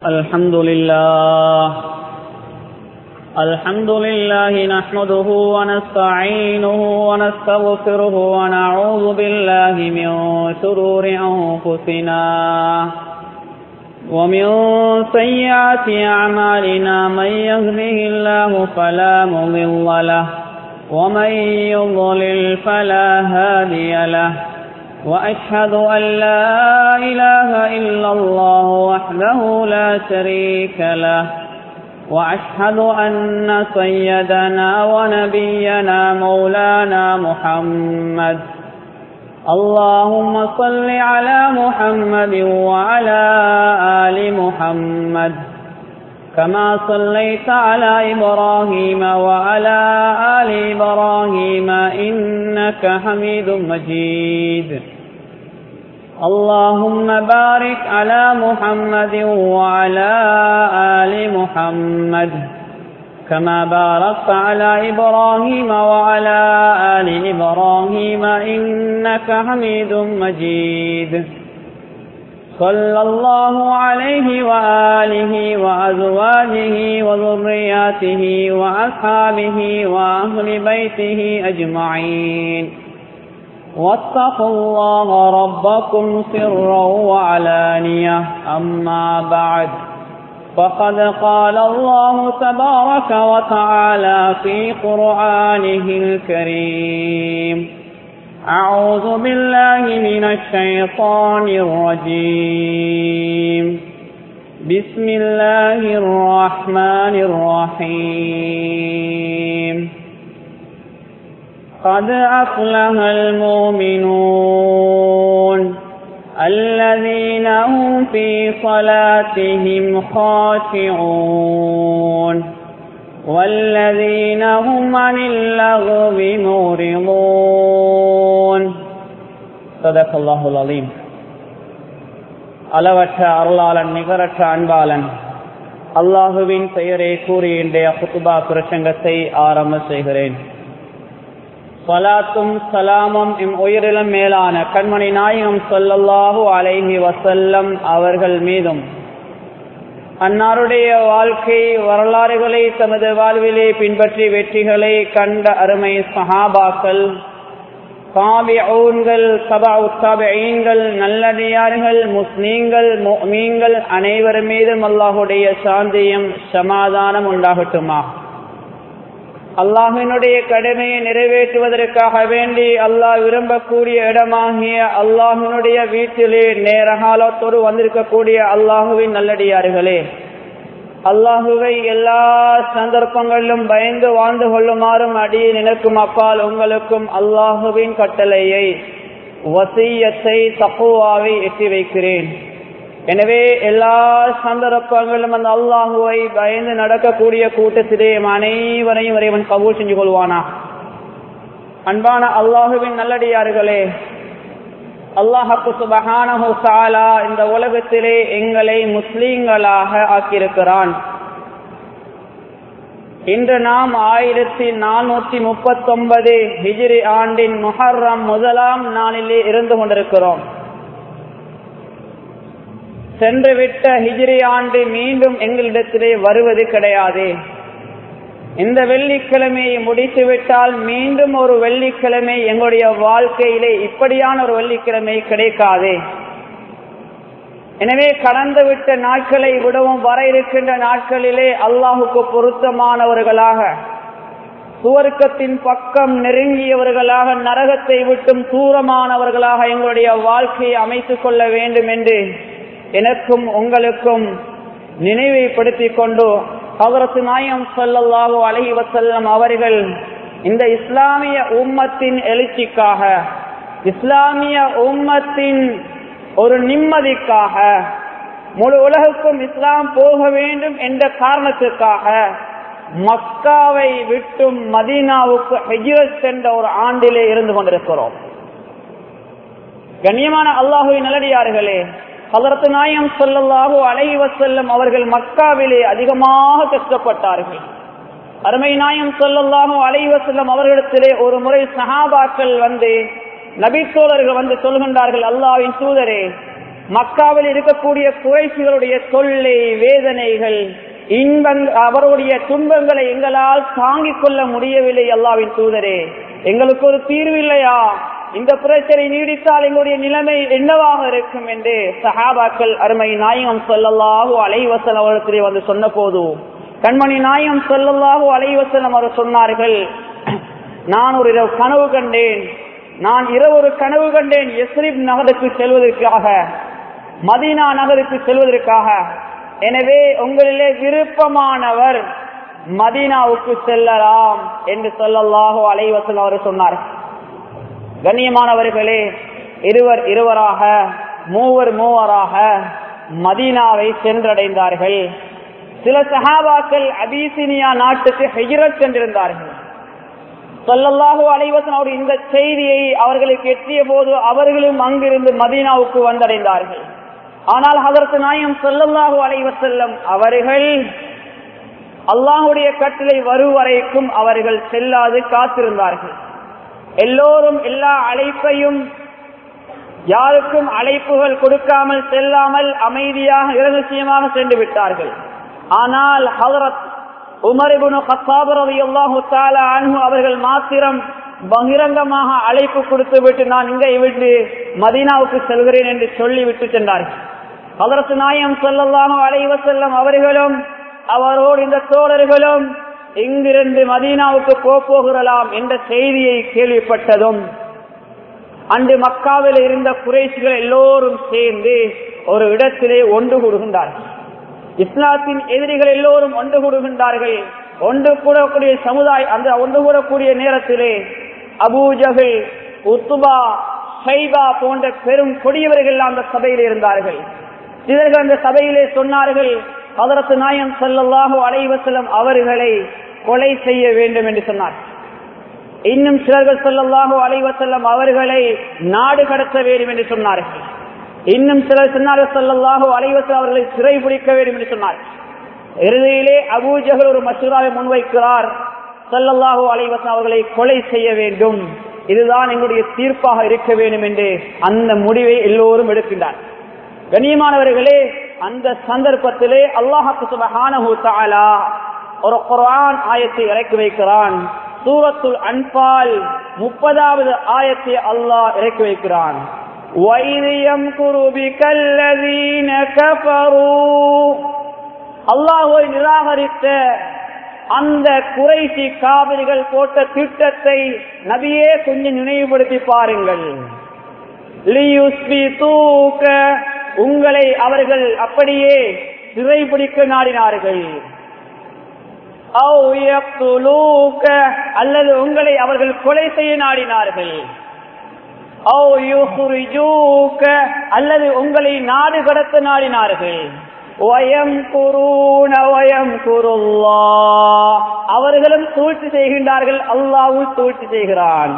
الحمد لله الحمد لله نحمده ونستعينه ونستغفره ونعوذ بالله من شرور أنفسنا ومن سيئات أعمالنا من يهده الله فلا مضل له ومن يضلل فلا هادي له وأشهد أن لا إله إلا الله وحده لا شريك له وأشهد أن سيدنا ونبينا مولانا محمد اللهم صل على محمد وعلى آل محمد كما صليت على إبراهيم وعلى آل إبراهيم إنك حميد مجيد اللهم بارك على محمد وعلى آل محمد كما باركت على إبراهيم وعلى آل إبراهيم إنك حميد مجيد صلى الله عليه وآله وأزواجه وذرياته وأصحابه وأهل بيته أجمعين واتقوا الله ربكم سرا وعلانية أما بعد فقد قال الله تبارك وتعالى في قرآنه الكريم أعوذ بالله من الشيطان الرجيم بسم الله الرحمن الرحيم قد أفلح المؤمنون الذين هم في صلاتهم خاشعون والذين هم عن اللغو معرضون صدق الله العظيم அளவற்ற அருளாளன் நிகரற்ற அன்பாளன் அல்லாஹுவின் பெயரை கூறி இன்றைய குத்துபா பிரசங்கத்தை ஆரம்ப செய்கிறேன் சலாத்தும் சலாமும் இம் உயிரிலும் மேலான கண்மணி நாயகம் சொல்லல்லாஹு அலைஹி வசல்லம் அவர்கள் மீதும் அன்னாருடைய வாழ்க்கை வரலாறுகளை தமது வாழ்விலே பின்பற்றி வெற்றிகளை கண்ட அருமை சஹாபாக்கள் காபிஊன்கள் சபா உத்தாபியீன்கள் நல்லடியார்கள் முஸ்லீம்கள் மீன்கள் அனைவர் மீதும் அல்லாஹுடைய சாந்தியும் சமாதானம் உண்டாகட்டுமா அல்லாஹினுடைய கடமையை நிறைவேற்றுவதற்காக வேண்டி அல்லாஹ் விரும்பக்கூடிய இடமாகிய அல்லாஹினுடைய வீட்டிலே நேரகாலத்தோடு வந்திருக்கக்கூடிய அல்லாஹுவின் நல்லடியார்களே அல்லாஹுவை எல்லா சந்தர்ப்பங்களிலும் பயந்து வாழ்ந்து கொள்ளுமாறும் அடியே நினைக்கும் அப்பால் உங்களுக்கும் அல்லாஹுவின் கட்டளையை வசியத்தை தப்புவாவை எட்டி வைக்கிறேன் எனவே எல்லா சந்தர்ப்பங்களும் அந்த அல்லாஹுவை பயந்து நடக்கக்கூடிய கூட்டத்திலே அனைவரையும் இறைவன் கபூல் செஞ்சு கொள்வானா அன்பான அல்லாஹுவின் நல்லடியார்களே அல்லாஹப்பு சுபஹானஹு சாலா இந்த உலகத்திலே எங்களை முஸ்லீம்களாக ஆக்கியிருக்கிறான் இன்று நாம் ஆயிரத்தி நானூத்தி முப்பத்தொன்பது ஹிஜிரி ஆண்டின் முஹர்ரம் முதலாம் நாளிலே இருந்து கொண்டிருக்கிறோம் சென்றுவிட்ட ஹிஜிரி ஆண்டு மீண்டும் எங்களிடத்திலே வருவது கிடையாது இந்த வெள்ளிக்கிழமையை முடித்துவிட்டால் மீண்டும் ஒரு வெள்ளிக்கிழமை எங்களுடைய வாழ்க்கையிலே இப்படியான ஒரு வெள்ளிக்கிழமை கிடைக்காது எனவே கடந்து விட்ட நாட்களை விடவும் வர இருக்கின்ற நாட்களிலே அல்லாஹுக்கு பொருத்தமானவர்களாக சுவர்க்கத்தின் பக்கம் நெருங்கியவர்களாக நரகத்தை விட்டும் தூரமானவர்களாக எங்களுடைய வாழ்க்கையை அமைத்துக் கொள்ள வேண்டும் என்று எனக்கும் உங்களுக்கும் நினைவைப்படுத்திக் கொண்டு அவரது நாயம் சொல்லல்லாஹோ அலஹி வசல்லம் அவர்கள் இந்த இஸ்லாமிய உம்மத்தின் எழுச்சிக்காக இஸ்லாமிய உம்மத்தின் ஒரு நிம்மதிக்காக முழு உலகுக்கும் இஸ்லாம் போக வேண்டும் என்ற காரணத்திற்காக மக்காவை விட்டும் மதீனாவுக்கு ஹெஜ்ரத் சென்ற ஒரு ஆண்டிலே இருந்து கொண்டிருக்கிறோம் கண்ணியமான அல்லாஹுவின் நல்லடியார்களே அதற்கு நாயம் சொல்லல்லாஹோ அலைஹி வசல்லம் அவர்கள் மக்காவிலே அதிகமாக கஷ்டப்பட்டார்கள் அருமை நாயம் சொல்லல்லாஹோ அலைஹி வசல்லம் அவர்களிடத்திலே ஒரு முறை சஹாபாக்கள் வந்து நபித்தோழர்கள் வந்து சொல்கின்றார்கள் அல்லாவின் தூதரே மக்காவில் இருக்கக்கூடிய குறைசிகளுடைய தொல்லை வேதனைகள் இன்பங் அவருடைய துன்பங்களை எங்களால் தாங்கிக் கொள்ள முடியவில்லை அல்லாவின் தூதரே எங்களுக்கு ஒரு தீர்வு இல்லையா இந்த பிரச்சனை நீடித்தால் எங்களுடைய நிலைமை என்னவாக இருக்கும் என்று சஹாபாக்கள் அருமை நாயகம் சொல்லல்லாஹு அலைவசல் அவரிடத்திலே வந்து சொன்ன போது கண்மணி நாயகம் சொல்லல்லாஹு அலைவசலம் அவர் சொன்னார்கள் நான் ஒரு இரவு கனவு கண்டேன் நான் இரவு ஒரு கனவு கண்டேன் எஸ்ரிப் நகருக்கு செல்வதற்காக மதீனா நகருக்கு செல்வதற்காக எனவே உங்களிலே விருப்பமானவர் மதீனாவுக்கு செல்லலாம் என்று சொல்லல்லாஹோ அலைவசல் அவர் சொன்னார் கண்ணியமானவர்களே இருவர் இருவராக மூவர் மூவராக மதீனாவை சென்றடைந்தார்கள் சில சஹாபாக்கள் அபிசினியா நாட்டுக்கு ஹெஜ்ரத் சென்றிருந்தார்கள் சொல்லல்லாஹு அலைவசன் அவர் இந்த செய்தியை அவர்களுக்கு எட்டிய போது அவர்களும் அங்கிருந்து மதீனாவுக்கு வந்தடைந்தார்கள் ஆனால் அதற்கு நாயம் சொல்லல்லாஹு அலைவசல்லம் அவர்கள் அல்லாஹுடைய கட்டளை வருவரைக்கும் அவர்கள் செல்லாது காத்திருந்தார்கள் எல்லோரும் எல்லா அழைப்பையும் யாருக்கும் அழைப்புகள் கொடுக்காமல் செல்லாமல் அமைதியாக இரகசியமாக சென்று விட்டார்கள் ஆனால் ஹதரத் உமரிபுனு அல்லாஹு அன்பு அவர்கள் மாத்திரம் பகிரங்கமாக அழைப்பு கொடுத்து விட்டு நான் இங்கே விட்டு மதீனாவுக்கு செல்கிறேன் என்று சொல்லி விட்டு சென்றார்கள் அதற்கு நாயம் சொல்லலாம் அலைவ செல்லம் அவர்களும் அவரோடு இந்த தோழர்களும் இங்கிருந்து மதீனாவுக்கு போகிறலாம் என்ற செய்தியை கேள்விப்பட்டதும் அன்று மக்காவில் இருந்த குறைசிகள் எல்லோரும் சேர்ந்து ஒரு இடத்திலே ஒன்று கூடுகின்றார்கள் இஸ்லாத்தின் எதிரிகள் எல்லோரும் ஒன்று கூடுகின்றார்கள் ஒன்று கூடக்கூடிய சமுதாயம் அந்த ஒன்று கூடக்கூடிய நேரத்திலே அபூஜகல் உத்துபா சைபா போன்ற பெரும் கொடியவர்கள் அந்த சபையில் இருந்தார்கள் சிலர்கள் அந்த சபையிலே சொன்னார்கள் அதரத்து நாயம் செல்லல்லாஹோ அலைவசலம் அவர்களை கொலை செய்ய வேண்டும் என்று சொன்னார் இன்னும் சிலர்கள் செல்லல்லாஹோ அலைவசல்லம் அவர்களை நாடு கடத்த வேண்டும் என்று சொன்னார்கள் இன்னும் சிலர் சொன்னார்கள் செல்லல்லாஹோ அலைவசல் அவர்களை சிறை பிடிக்க வேண்டும் என்று சொன்னார் இறுதியிலே அபூஜகல் ஒரு மசூராவை முன்வைக்கிறார் செல்லல்லாஹோ அலைவசன் அவர்களை கொலை செய்ய வேண்டும் இதுதான் எங்களுடைய தீர்ப்பாக இருக்க வேண்டும் என்று அந்த முடிவை எல்லோரும் எடுக்கின்றார் கண்ணியமானவர்களே அந்த சந்தர்ப்பத்திலே அல்லாஹு சுபஹானஹு தஆலா ஒரு குர்ஆன் ஆயத்தை இறக்கி வைக்கிறான் சூரத்துல் அன்பால் முப்பதாவது ஆயத்தை அல்லாஹ் இறக்கி வைக்கிறான் அல்லாஹை நிராகரித்த அந்த குறைசி காவிரிகள் போட்ட திட்டத்தை நபியே கொஞ்சம் நினைவுபடுத்தி பாருங்கள் உங்களை அவர்கள் அப்படியே சிறைபிடிக்க நாடினார்கள் அல்லது உங்களை அவர்கள் கொலை செய்ய நாடினார்கள் அல்லது உங்களை நாடு கடத்த நாடினார்கள் அவர்களும் சூழ்ச்சி செய்கின்றார்கள் அல்லாவும் சூழ்ச்சி செய்கிறான்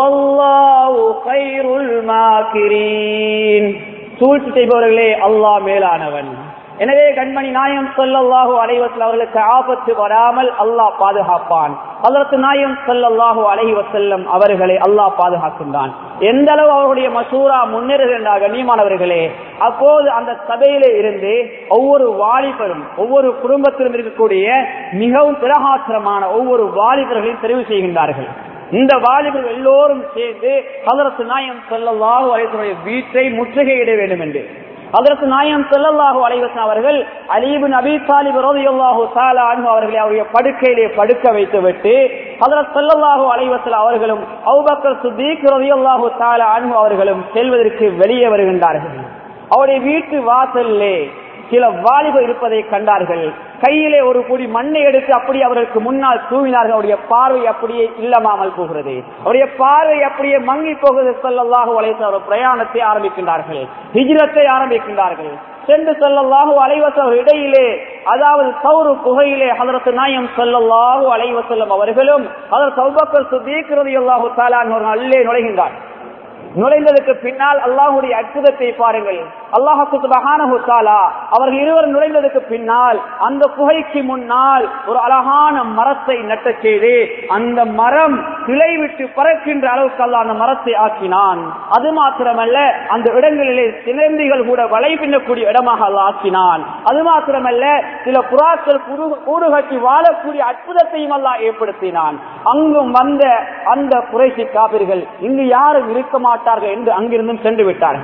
சூழ்ச்சி செய்பவர்களே அல்லாஹ் மேலானவன் எனவே கண்மணி நாயம் சொல்லல்லாஹு அலைவசல் அவர்களுக்கு ஆபத்து வராமல் அல்லாஹ் பாதுகாப்பான் அதற்கு நாயம் சொல்லல்லாஹு அலைஹி வசல்லம் அவர்களை அல்லாஹ் பாதுகாக்கின்றான் எந்த அளவு அவருடைய மசூரா முன்னேறுகின்றார் கண்ணியமானவர்களே அப்போது அந்த சபையிலே இருந்து ஒவ்வொரு வாலிபரும் ஒவ்வொரு குடும்பத்திலும் இருக்கக்கூடிய மிகவும் பிரகாசரமான ஒவ்வொரு வாலிபர்களையும் தெரிவு செய்கின்றார்கள் இந்த வாலிபர்கள் எல்லோரும் சேர்ந்து அதற்கு நாயம் சொல்லல்லாஹு அலைவசனுடைய வீட்டை முற்றுகையிட வேண்டும் என்று அதற்கு நாயம் செல்லல்லாஹு அலைவசன் அவர்கள் அலீபு நபி தாலிப் ரோதியல்லாஹு சாலா அன்பு அவர்களை அவருடைய படுக்கையிலே படுக்க வைத்து விட்டு அதற்கு செல்லல்லாஹு அலைவசல் அவர்களும் அவுபக்கர் சுத்தீக் ரோதியல்லாஹு சாலா அன்பு அவர்களும் செல்வதற்கு வெளியே வருகின்றார்கள் அவருடைய வீட்டு வாசல்லே சில வாலிபர் இருப்பதை கண்டார்கள் கையிலே ஒரு பொடி மண்ணை எடுத்து அப்படி அவர்களுக்கு முன்னால் தூவினார்கள் அவருடைய பார்வை அப்படியே இல்லமாமல் போகிறது அவருடைய பார்வை அப்படியே மங்கி போகிறது சொல்லல்லாக வளைத்த ஒரு பிரயாணத்தை ஆரம்பிக்கின்றார்கள் ஹிஜ்ரத்தை ஆரம்பிக்கின்றார்கள் சென்று செல்லல்லாஹு அலைவசம் இடையிலே அதாவது சௌரு குகையிலே அதற்கு நாயம் செல்லல்லாஹு அலைவசல்லம் அவர்களும் அதற்கு சௌபக்கர் சுதீக்கிறது அல்லாஹு தாலான் ஒரு நல்லே நுழைகின்றார் நுழைந்ததுக்கு பின்னால் அல்லாஹுடைய அற்புதத்தை பாருங்கள் அல்லாஹு தாலா அவர்கள் இருவர் நுழைந்ததுக்கு பின்னால் அந்த குகைக்கு முன்னால் ஒரு அழகான மரத்தை நட்ட செய்து அந்த மரம் கிளை விட்டு பறக்கின்ற அளவுக்கு அல்ல அந்த மரத்தை ஆக்கினான் அது மாத்திரமல்ல அந்த இடங்களிலே சிலந்திகள் கூட வலை பின்னக்கூடிய இடமாக அல்ல ஆக்கினான் அது மாத்திரமல்ல சில புறாக்கள் கூடு கட்டி வாழக்கூடிய அற்புதத்தையும் அல்ல ஏற்படுத்தினான் அங்கும் வந்த அந்த குறைசி காவிர்கள் இங்கு யாரும் இருக்க மாட்டார்கள் என்று அங்கிருந்தும் சென்று விட்டார்கள்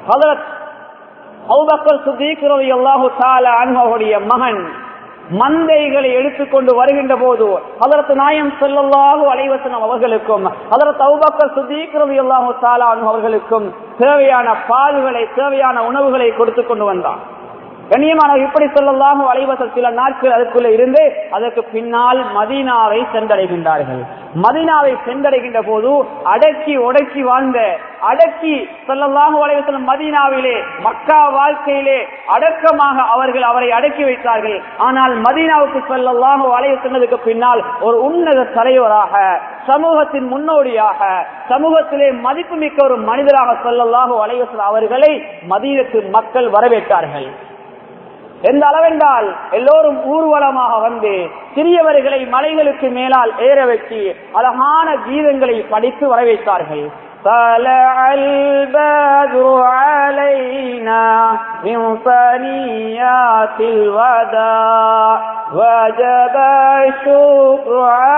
அவருடைய மகன் மந்தைகளை எடுத்துக்கொண்டு வருகின்ற போது அதற்கு நாயம் செல்லல்லாஹு அலைவசனம் அவர்களுக்கும் அதற்கு அவுபக்கர் சுதீக்ரவி அல்லாஹு தாலானு அவர்களுக்கும் தேவையான பால்களை தேவையான உணவுகளை கொடுத்து கொண்டு வந்தான் கண்ணியமான இப்படி சொல்லலாம் அலைவசம் சில நாட்கள் அதுக்குள்ள இருந்து அதற்கு பின்னால் மதீனாவை சென்றடைகின்றார்கள் மதீனாவை சென்றடைகின்ற போது அடக்கி உடக்கி வாழ்ந்த அடக்கி சொல்லலாம் அலைவசம் மதீனாவிலே மக்கா வாழ்க்கையிலே அடக்கமாக அவர்கள் அவரை அடக்கி வைத்தார்கள் ஆனால் மதீனாவுக்கு சொல்லலாம் அலைய சொன்னதுக்கு பின்னால் ஒரு உன்னத தலைவராக சமூகத்தின் முன்னோடியாக சமூகத்திலே மதிப்புமிக்க ஒரு மனிதராக சொல்லலாம் அலைவசம் அவர்களை மதீனத்து மக்கள் வரவேற்றார்கள் எந்த அளவென்றால் எல்லோரும் ஊர்வலமாக வந்து சிறியவர்களை மலைகளுக்கு மேலால் ஏற வச்சு அழகான கீதங்களை படித்து வரவேற்றார்கள் طلع البدر علينا من ثنيات الوداع وجب الشكر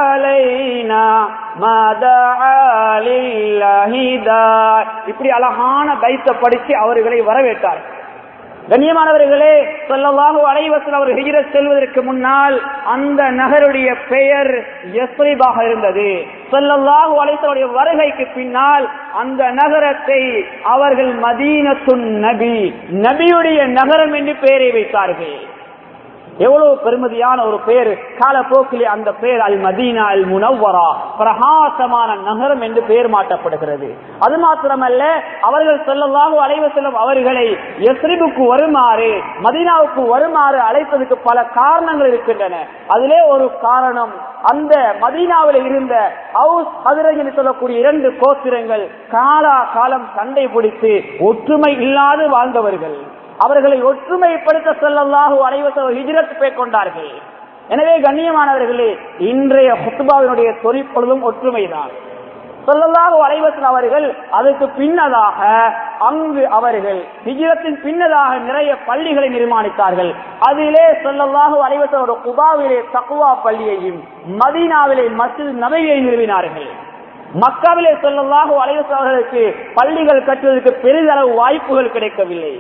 علينا ما دعا لله داع இப்படி அழகான பைத்த படித்து அவர்களை வரவேற்றார்கள் கண்ணியமானவர்களே சொல்லவாக அலைவசல் அவர் ஹிஜரத் செல்வதற்கு முன்னால் அந்த நகருடைய பெயர் யஸ்ரிபாக இருந்தது சொல்லல்லாஹு அலைசலுடைய வருகைக்கு பின்னால் அந்த நகரத்தை அவர்கள் மதீனத்துன் நபி நபியுடைய நகரம் என்று பெயரை வைத்தார்கள் எவ்வளவு பெருமதியான ஒரு பெயர் காலப்போக்கிலே அந்த பெயர் அல் மதீனா அல் முனவரா பிரகாசமான நகரம் என்று பெயர் மாற்றப்படுகிறது அது மாத்திரமல்ல அவர்கள் செல்லவாக அலைவ செல்லும் அவர்களை எஸ்ரிபுக்கு வருமாறு மதீனாவுக்கு வருமாறு அழைப்பதற்கு பல காரணங்கள் இருக்கின்றன அதிலே ஒரு காரணம் அந்த மதீனாவில் இருந்த ஹவுஸ் ஹதிரஜ் என்று சொல்லக்கூடிய இரண்டு கோத்திரங்கள் காலா காலம் சண்டை பிடித்து ஒற்றுமை இல்லாது வாழ்ந்தவர்கள் அவர்களை ஒற்றுமைப்படுத்த செல்லல்லாஹு அனைவசம் ஹிஜரத் கொண்டார்கள் எனவே கண்ணியமானவர்களே இன்றைய ஹுத்துபாவினுடைய தொழிற்பொழுதும் ஒற்றுமைதான் சொல்லல்லாக அலைவசன் அவர்கள் அதுக்கு பின்னதாக அங்கு அவர்கள் ஹிஜரத்தின் பின்னதாக நிறைய பள்ளிகளை நிர்மாணித்தார்கள் அதிலே சொல்லல்லாக அலைவசன் ஒரு குபாவிலே தக்குவா பள்ளியையும் மதீனாவிலே மசித் நபையை நிறுவினார்கள் மக்காவிலே சொல்லல்லாக அலைவசன் அவர்களுக்கு பள்ளிகள் கட்டுவதற்கு பெரிதளவு வாய்ப்புகள் கிடைக்கவில்லை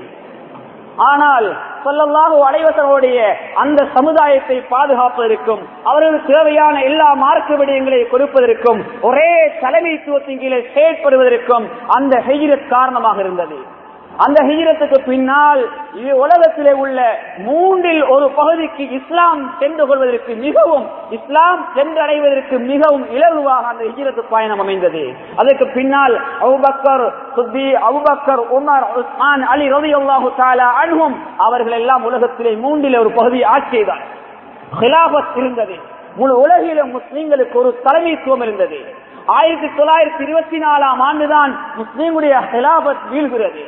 ஆனால் சொல்லல்லாஹு அலைவசனுடைய அந்த சமுதாயத்தை பாதுகாப்பதற்கும் அவர்களுக்கு தேவையான எல்லா மார்க்க விடயங்களை கொடுப்பதற்கும் ஒரே தலைமைத்துவத்தின் கீழே செயற்படுவதற்கும் அந்த ஹெஜிரத் காரணமாக இருந்தது அந்த ஹிஜரத்துக்கு பின்னால் இது உலகத்திலே உள்ள மூன்றில் ஒரு பகுதிக்கு இஸ்லாம் சென்று கொள்வதற்கு மிகவும் இஸ்லாம் சென்றடைவதற்கு மிகவும் இலகுவாக அந்த ஹிஜரத்து பயணம் அமைந்தது அதற்கு பின்னால் அவுபக்கர் சுத்தி அவுபக்கர் உமர் உஸ்மான் அலி ரவி அல்லாஹு தாலா அனுகும் அவர்கள் எல்லாம் உலகத்திலே மூன்றில் ஒரு பகுதி ஆட்சி செய்தார் ஹிலாபத் இருந்தது முழு உலகிலும் முஸ்லீம்களுக்கு ஒரு தலைமைத்துவம் இருந்தது ஆயிரத்தி தொள்ளாயிரத்தி இருபத்தி நாலாம் ஆண்டுதான் முஸ்லீமுடைய ஹிலாபத் வீழ்கிறது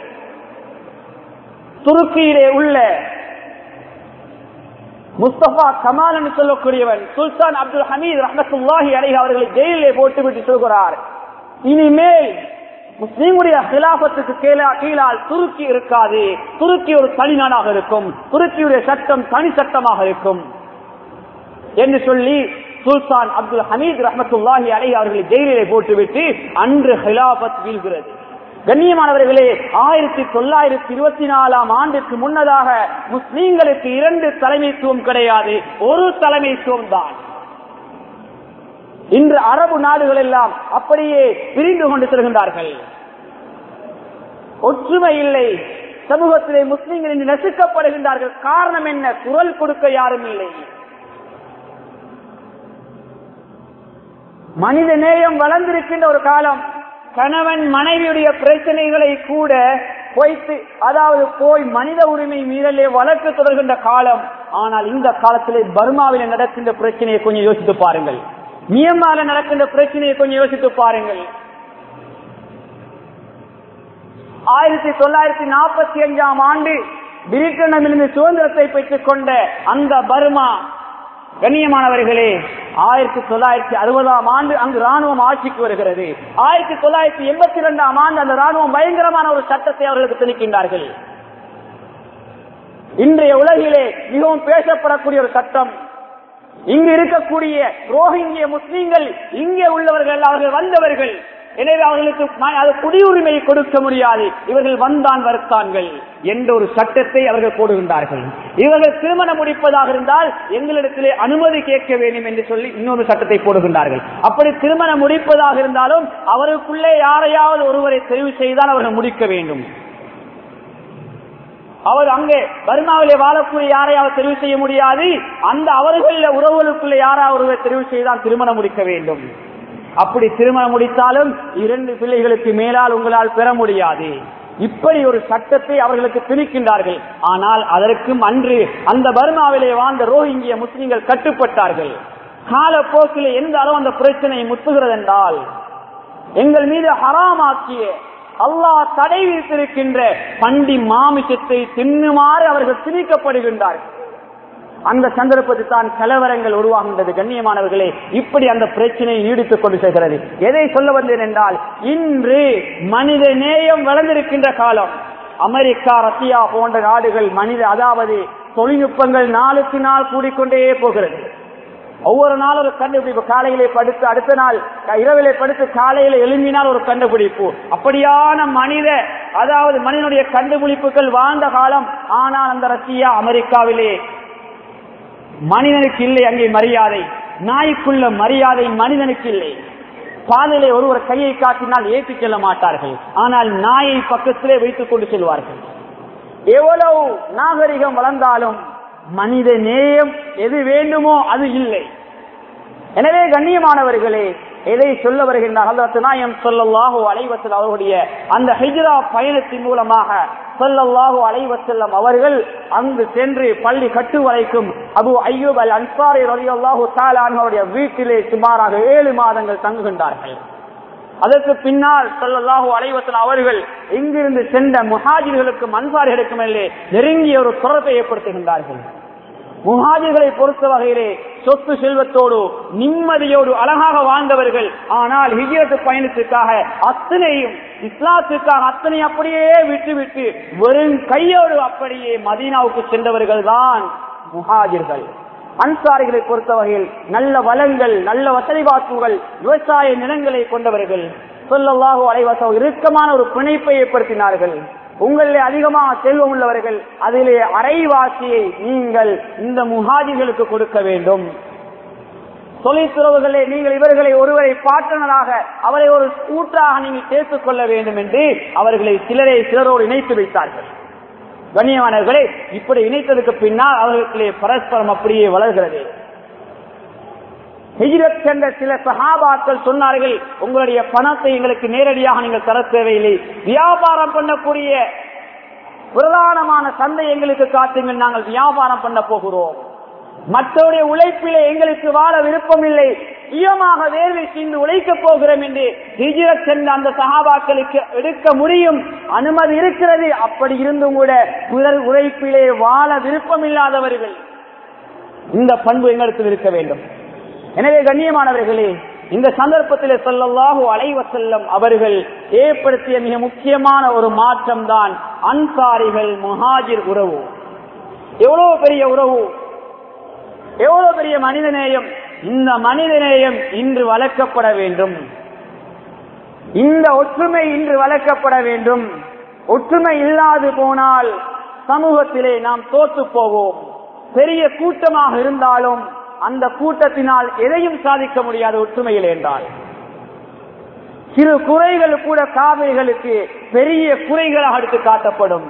துருக்கியிலே உள்ள முஸ்தபா கமால் என்று சொல்லக்கூடியவன் சுல்தான் அப்துல் ஹமீத் ரஹமத்துல்லாஹி அலை அவர்களை ஜெயிலே போட்டுவிட்டு சொல்கிறார் இனிமேல் முஸ்லீமுடைய ஹிலாபத்துக்கு கீழால் துருக்கி இருக்காது துருக்கி ஒரு தனி நாடாக இருக்கும் துருக்கியுடைய சட்டம் தனி சட்டமாக இருக்கும் என்று சொல்லி சுல்தான் அப்துல் ஹமீத் ரஹமத்துல்லாஹி அலை அவர்களை ஜெயிலே போட்டுவிட்டு அன்று ஹிலாபத் வீழ்கிறது கண்ணியமானவர்களே ஆயிரத்தி தொள்ளாயிரத்தி இருபத்தி நாலாம் ஆண்டுக்கு முன்னதாக முஸ்லீம்களுக்கு இரண்டு தலைமைத்துவம் கிடையாது ஒரு தலைமைத்துவம் தான் இன்று அரபு நாடுகள் எல்லாம் அப்படியே பிரிந்து கொண்டு செல்கின்றார்கள் ஒற்றுமை இல்லை சமூகத்திலே முஸ்லீம்கள் இன்று நசுக்கப்படுகின்றார்கள் காரணம் என்ன குரல் கொடுக்க யாரும் இல்லை மனித நேயம் வளர்ந்திருக்கின்ற ஒரு காலம் கணவன் மனைவியுடைய பிரச்சனைகளை கூட போய்த்து அதாவது போய் மனித உரிமை மீறலே வழக்கு தொடர்கின்ற காலம் ஆனால் இந்த காலத்திலே பர்மாவில் நடக்கின்ற பிரச்சனையை கொஞ்சம் யோசித்து பாருங்கள் மியன்மாரில் நடக்கின்ற பிரச்சனையை கொஞ்சம் யோசித்து பாருங்கள் ஆயிரத்தி தொள்ளாயிரத்தி நாற்பத்தி அஞ்சாம் ஆண்டு பிரிட்டனிலிருந்து சுதந்திரத்தை பெற்றுக் கொண்ட அந்த பர்மா கண்ணியமானவர்களே ஆயிரத்தி தொள்ளாயிரத்தி அறுபதாம் ஆண்டு அங்கு ராணுவம் ஆட்சிக்கு வருகிறது ஆயிரத்தி தொள்ளாயிரத்தி எண்பத்தி இரண்டாம் ஆண்டு அந்த ராணுவம் பயங்கரமான ஒரு சட்டத்தை அவர்களுக்கு திணிக்கின்றார்கள் இன்றைய உலகிலே மிகவும் பேசப்படக்கூடிய ஒரு சட்டம் இங்கு இருக்கக்கூடிய ரோஹிங்கிய முஸ்லீம்கள் இங்கே உள்ளவர்கள் அவர்கள் வந்தவர்கள் எனவே அவர்களுக்கு ம- அது குடியுரிமை கொடுக்க முடியாது இவர்கள் வந்தான் வருத்தான்கள் என்ற ஒரு சட்டத்தை அவர்கள் போடுகின்றார்கள் இவர்கள் திருமணம் முடிப்பதாக இருந்தால் எங்களிடத்திலே அனுமதி கேட்க வேண்டும் என்று சொல்லி இன்னொரு சட்டத்தை போடுகின்றார்கள் அப்படி திருமணம் முடிப்பதாக இருந்தாலும் அவருக்குள்ளே யாரையாவது ஒருவரை தெரிவு செய்தால் அவர்கள் முடிக்க வேண்டும் அவர் அங்கே பர்மாவிலே வாழக்கூடிய யாரையாவது தெரிவு செய்ய முடியாது அந்த அவர்கள உறவுகளுக்குள்ள யாராவது ஒருவர் தெரிவு செய்தால் திருமணம் முடிக்க வேண்டும் அப்படி திருமணம் முடித்தாலும் இரண்டு பிள்ளைகளுக்கு மேலால் உங்களால் பெற முடியாது இப்படி ஒரு சட்டத்தை அவர்களுக்கு திணிக்கின்றார்கள் ஆனால் அதற்கும் அன்று அந்த பர்மாவிலே வாழ்ந்த ரோஹிங்கிய முஸ்லிம்கள் கட்டுப்பட்டார்கள் காலப்போக்கில் எந்த அளவு அந்த பிரச்சனை முத்துகிறது என்றால் எங்கள் மீது ஹராமாக்கிய அல்லாஹ் தடை விதித்திருக்கின்ற பண்டி மாமிசத்தை தின்னுமாறு அவர்கள் திணிக்கப்படுகின்றார்கள் அந்த சந்தர்ப்பத்தில் தான் கலவரங்கள் உருவாகின்றது கண்ணியமானவர்களே இப்படி அந்த பிரச்சனையை நீடித்துக் கொண்டு செல்கிறது எதை சொல்ல வந்தேன் என்றால் இன்று மனித நேயம் வளர்ந்திருக்கின்ற காலம் அமெரிக்கா ரஷ்யா போன்ற நாடுகள் மனித அதாவது தொழில்நுட்பங்கள் நாளுக்கு நாள் கூடிக்கொண்டே போகிறது ஒவ்வொரு நாளும் ஒரு கண்டுபிடிப்பு காலையிலே படுத்து அடுத்த நாள் இரவிலே படுத்து காலையில எழும்பினால் ஒரு கண்டுபிடிப்பு அப்படியான மனித அதாவது மனிதனுடைய கண்டுபிடிப்புகள் வாழ்ந்த காலம் ஆனால் அந்த ரஷ்யா அமெரிக்காவிலே மனிதனுக்கு இல்லை அங்கே மரியாதை நாய்க்குள்ள மரியாதை மனிதனுக்கு இல்லை பாதையிலே ஒருவர் கையை காட்டினால் ஏற்றிச் செல்ல மாட்டார்கள் ஆனால் நாயை பக்கத்திலே வைத்துக் கொண்டு செல்வார்கள் எவ்வளவு நாகரிகம் வளர்ந்தாலும் மனித நேயம் எது வேண்டுமோ அது இல்லை எனவே கண்ணியமானவர்களே எதை சொல்ல வருகின்றார் ஹஜரத் நாயம் ஸல்லல்லாஹு அலைஹி வஸல்லம் அவர்களுடைய அந்த ஹிஜ்ரா பயணத்தின் மூலமாக ஸல்லல்லாஹு அலைஹி வஸல்லம் அவர்கள் அங்கு சென்று பள்ளி கட்டு வரைக்கும் அபு அய்யூப் அல் அன்சாரி ரலியல்லாஹு தஆலா அன்ஹுடைய வீட்டிலே சுமாராக ஏழு மாதங்கள் தங்குகின்றார்கள் அதற்கு பின்னால் ஸல்லல்லாஹு அலைஹி வஸல்லம் அவர்கள் இங்கிருந்து சென்ற முஹாஜிர்களுக்கும் அன்சாரிகளுக்கும் இடையே நெருங்கிய ஒரு தொடர்பை ஏற்படுத்துகின்றார்கள் முஹாஜிர்களை பொறுத்த வகையிலே சொத்து செல்வத்தோடு நிம்மதியோடு அழகாக வாழ்ந்தவர்கள் ஆனால் ஹிஜரத்து பயணத்துக்காக அத்தனையும் இஸ்லாத்துக்காக அத்தனை அப்படியே விட்டு விட்டு வெறும் கையோடு அப்படியே மதீனாவுக்கு சென்றவர்கள் தான் முஹாஜிர்கள் அன்சாரிகளை பொறுத்த வகையில் நல்ல வளங்கள் நல்ல வசதி வாக்குகள் விவசாய நிலங்களை கொண்டவர்கள் சொல்லல்லாஹோ அலைவாசம் இறுக்கமான ஒரு பிணைப்பை ஏற்படுத்தினார்கள் உங்களிலே அதிகமாக செல்வம் உள்ளவர்கள் அதிலே அரைவாசியை நீங்கள் இந்த முஹாஜிகளுக்கு கொடுக்க வேண்டும் தொழிற்துறவுகளே நீங்கள் இவர்களை ஒருவரை பாட்டனராக அவரை ஒரு கூட்டாக நீங்கள் சேர்த்துக் கொள்ள வேண்டும் என்று அவர்களை சிலரை சிலரோடு இணைத்து வைத்தார்கள் கண்ணியமானவர்களே இப்படி இணைத்ததுக்கு பின்னால் அவர்களுக்கு பரஸ்பரம் அப்படியே வளர்கிறது ஹிஜ்ரத் சென்ற சில சஹாபாக்கள் சொன்னார்கள் உங்களுடைய பணத்தை எங்களுக்கு நேரடியாக நீங்கள் தர தேவையில்லை வியாபாரம் பண்ணக்கூடிய பிரதானமான சந்தை எங்களுக்கு காட்டுங்கள் நாங்கள் வியாபாரம் பண்ண போகிறோம் மற்றவருடைய உழைப்பிலே எங்களுக்கு வாழ விருப்பமில்லை சுயமாக வேர்வை சிந்து உழைக்கப் போகிறோம் என்று ஹிஜ்ரத் சென்ற அந்த சகாபாக்களுக்கு எடுக்க முடியும் அனுமதி இருக்கிறது அப்படி இருந்தும் கூட பிறர் உழைப்பிலே வாழ விருப்பமில்லாதவர்கள் இந்த பண்பு எங்களுக்கு இருக்க வேண்டும் எனவே கண்ணியமானவர்களே இந்த சந்தர்ப்பத்தில் சொல்லல்லாஹு அலைவ செல்லம் அவர்கள் ஏற்படுத்திய மிக முக்கியமான ஒரு மாற்றம் தான் அன்சாரிகள் முஹாஜிர் உறவு எவ்வளவு பெரிய உறவு எவ்வளவு பெரிய மனிதநேயம் இந்த மனிதநேயம் இன்று வளர்க்கப்பட வேண்டும் இந்த ஒற்றுமை இன்று வளர்க்கப்பட வேண்டும் ஒற்றுமை இல்லாது போனால் சமூகத்திலே நாம் தோற்று போவோம் பெரிய கூட்டமாக இருந்தாலும் அந்த கூட்டத்தினால் எதையும் சாதிக்க முடியாது ஒற்றுமையில் என்றால் சிறு குறைகள் கூட காவிரிகளுக்கு பெரிய குறைகளாக எடுத்து காட்டப்படும்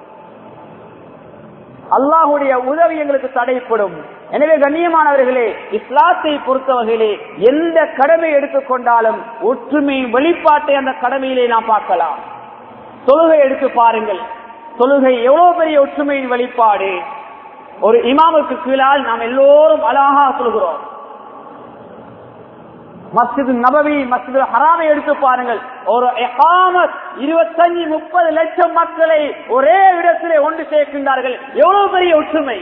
அல்லாஹுடைய உதவி எங்களுக்கு தடைப்படும் எனவே கண்ணியமானவர்களே இஸ்லாத்தை பொறுத்த வகையிலே எந்த கடமை எடுத்துக்கொண்டாலும் ஒற்றுமை வெளிப்பாட்டை அந்த கடமையிலே நாம் பார்க்கலாம் தொழுகை எடுத்து பாருங்கள் தொழுகை எவ்வளவு பெரிய ஒற்றுமையின் வெளிப்பாடு ஒரு இமாமுக்கு கீழால் நாம் எல்லோரும் அழகாக சொல்கிறோம் மஸ்ஜிது நபவி மஸ்ஜிது ஹராமை எடுத்து பாருங்கள் ஒரு எகாமத் இருபத்தஞ்சு முப்பது லட்சம் மக்களை ஒரே இடத்திலே ஒன்று சேர்க்கின்றார்கள் எவ்வளவு பெரிய ஒற்றுமை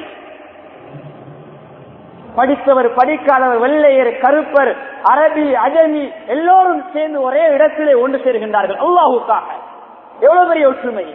படித்தவர் படிக்காதவர் வெள்ளையர் கருப்பர் அரபி அஜமி எல்லோரும் சேர்ந்து ஒரே இடத்திலே ஒன்று சேர்கின்றார்கள் அல்லாஹுக்காக எவ்வளவு பெரிய ஒற்றுமை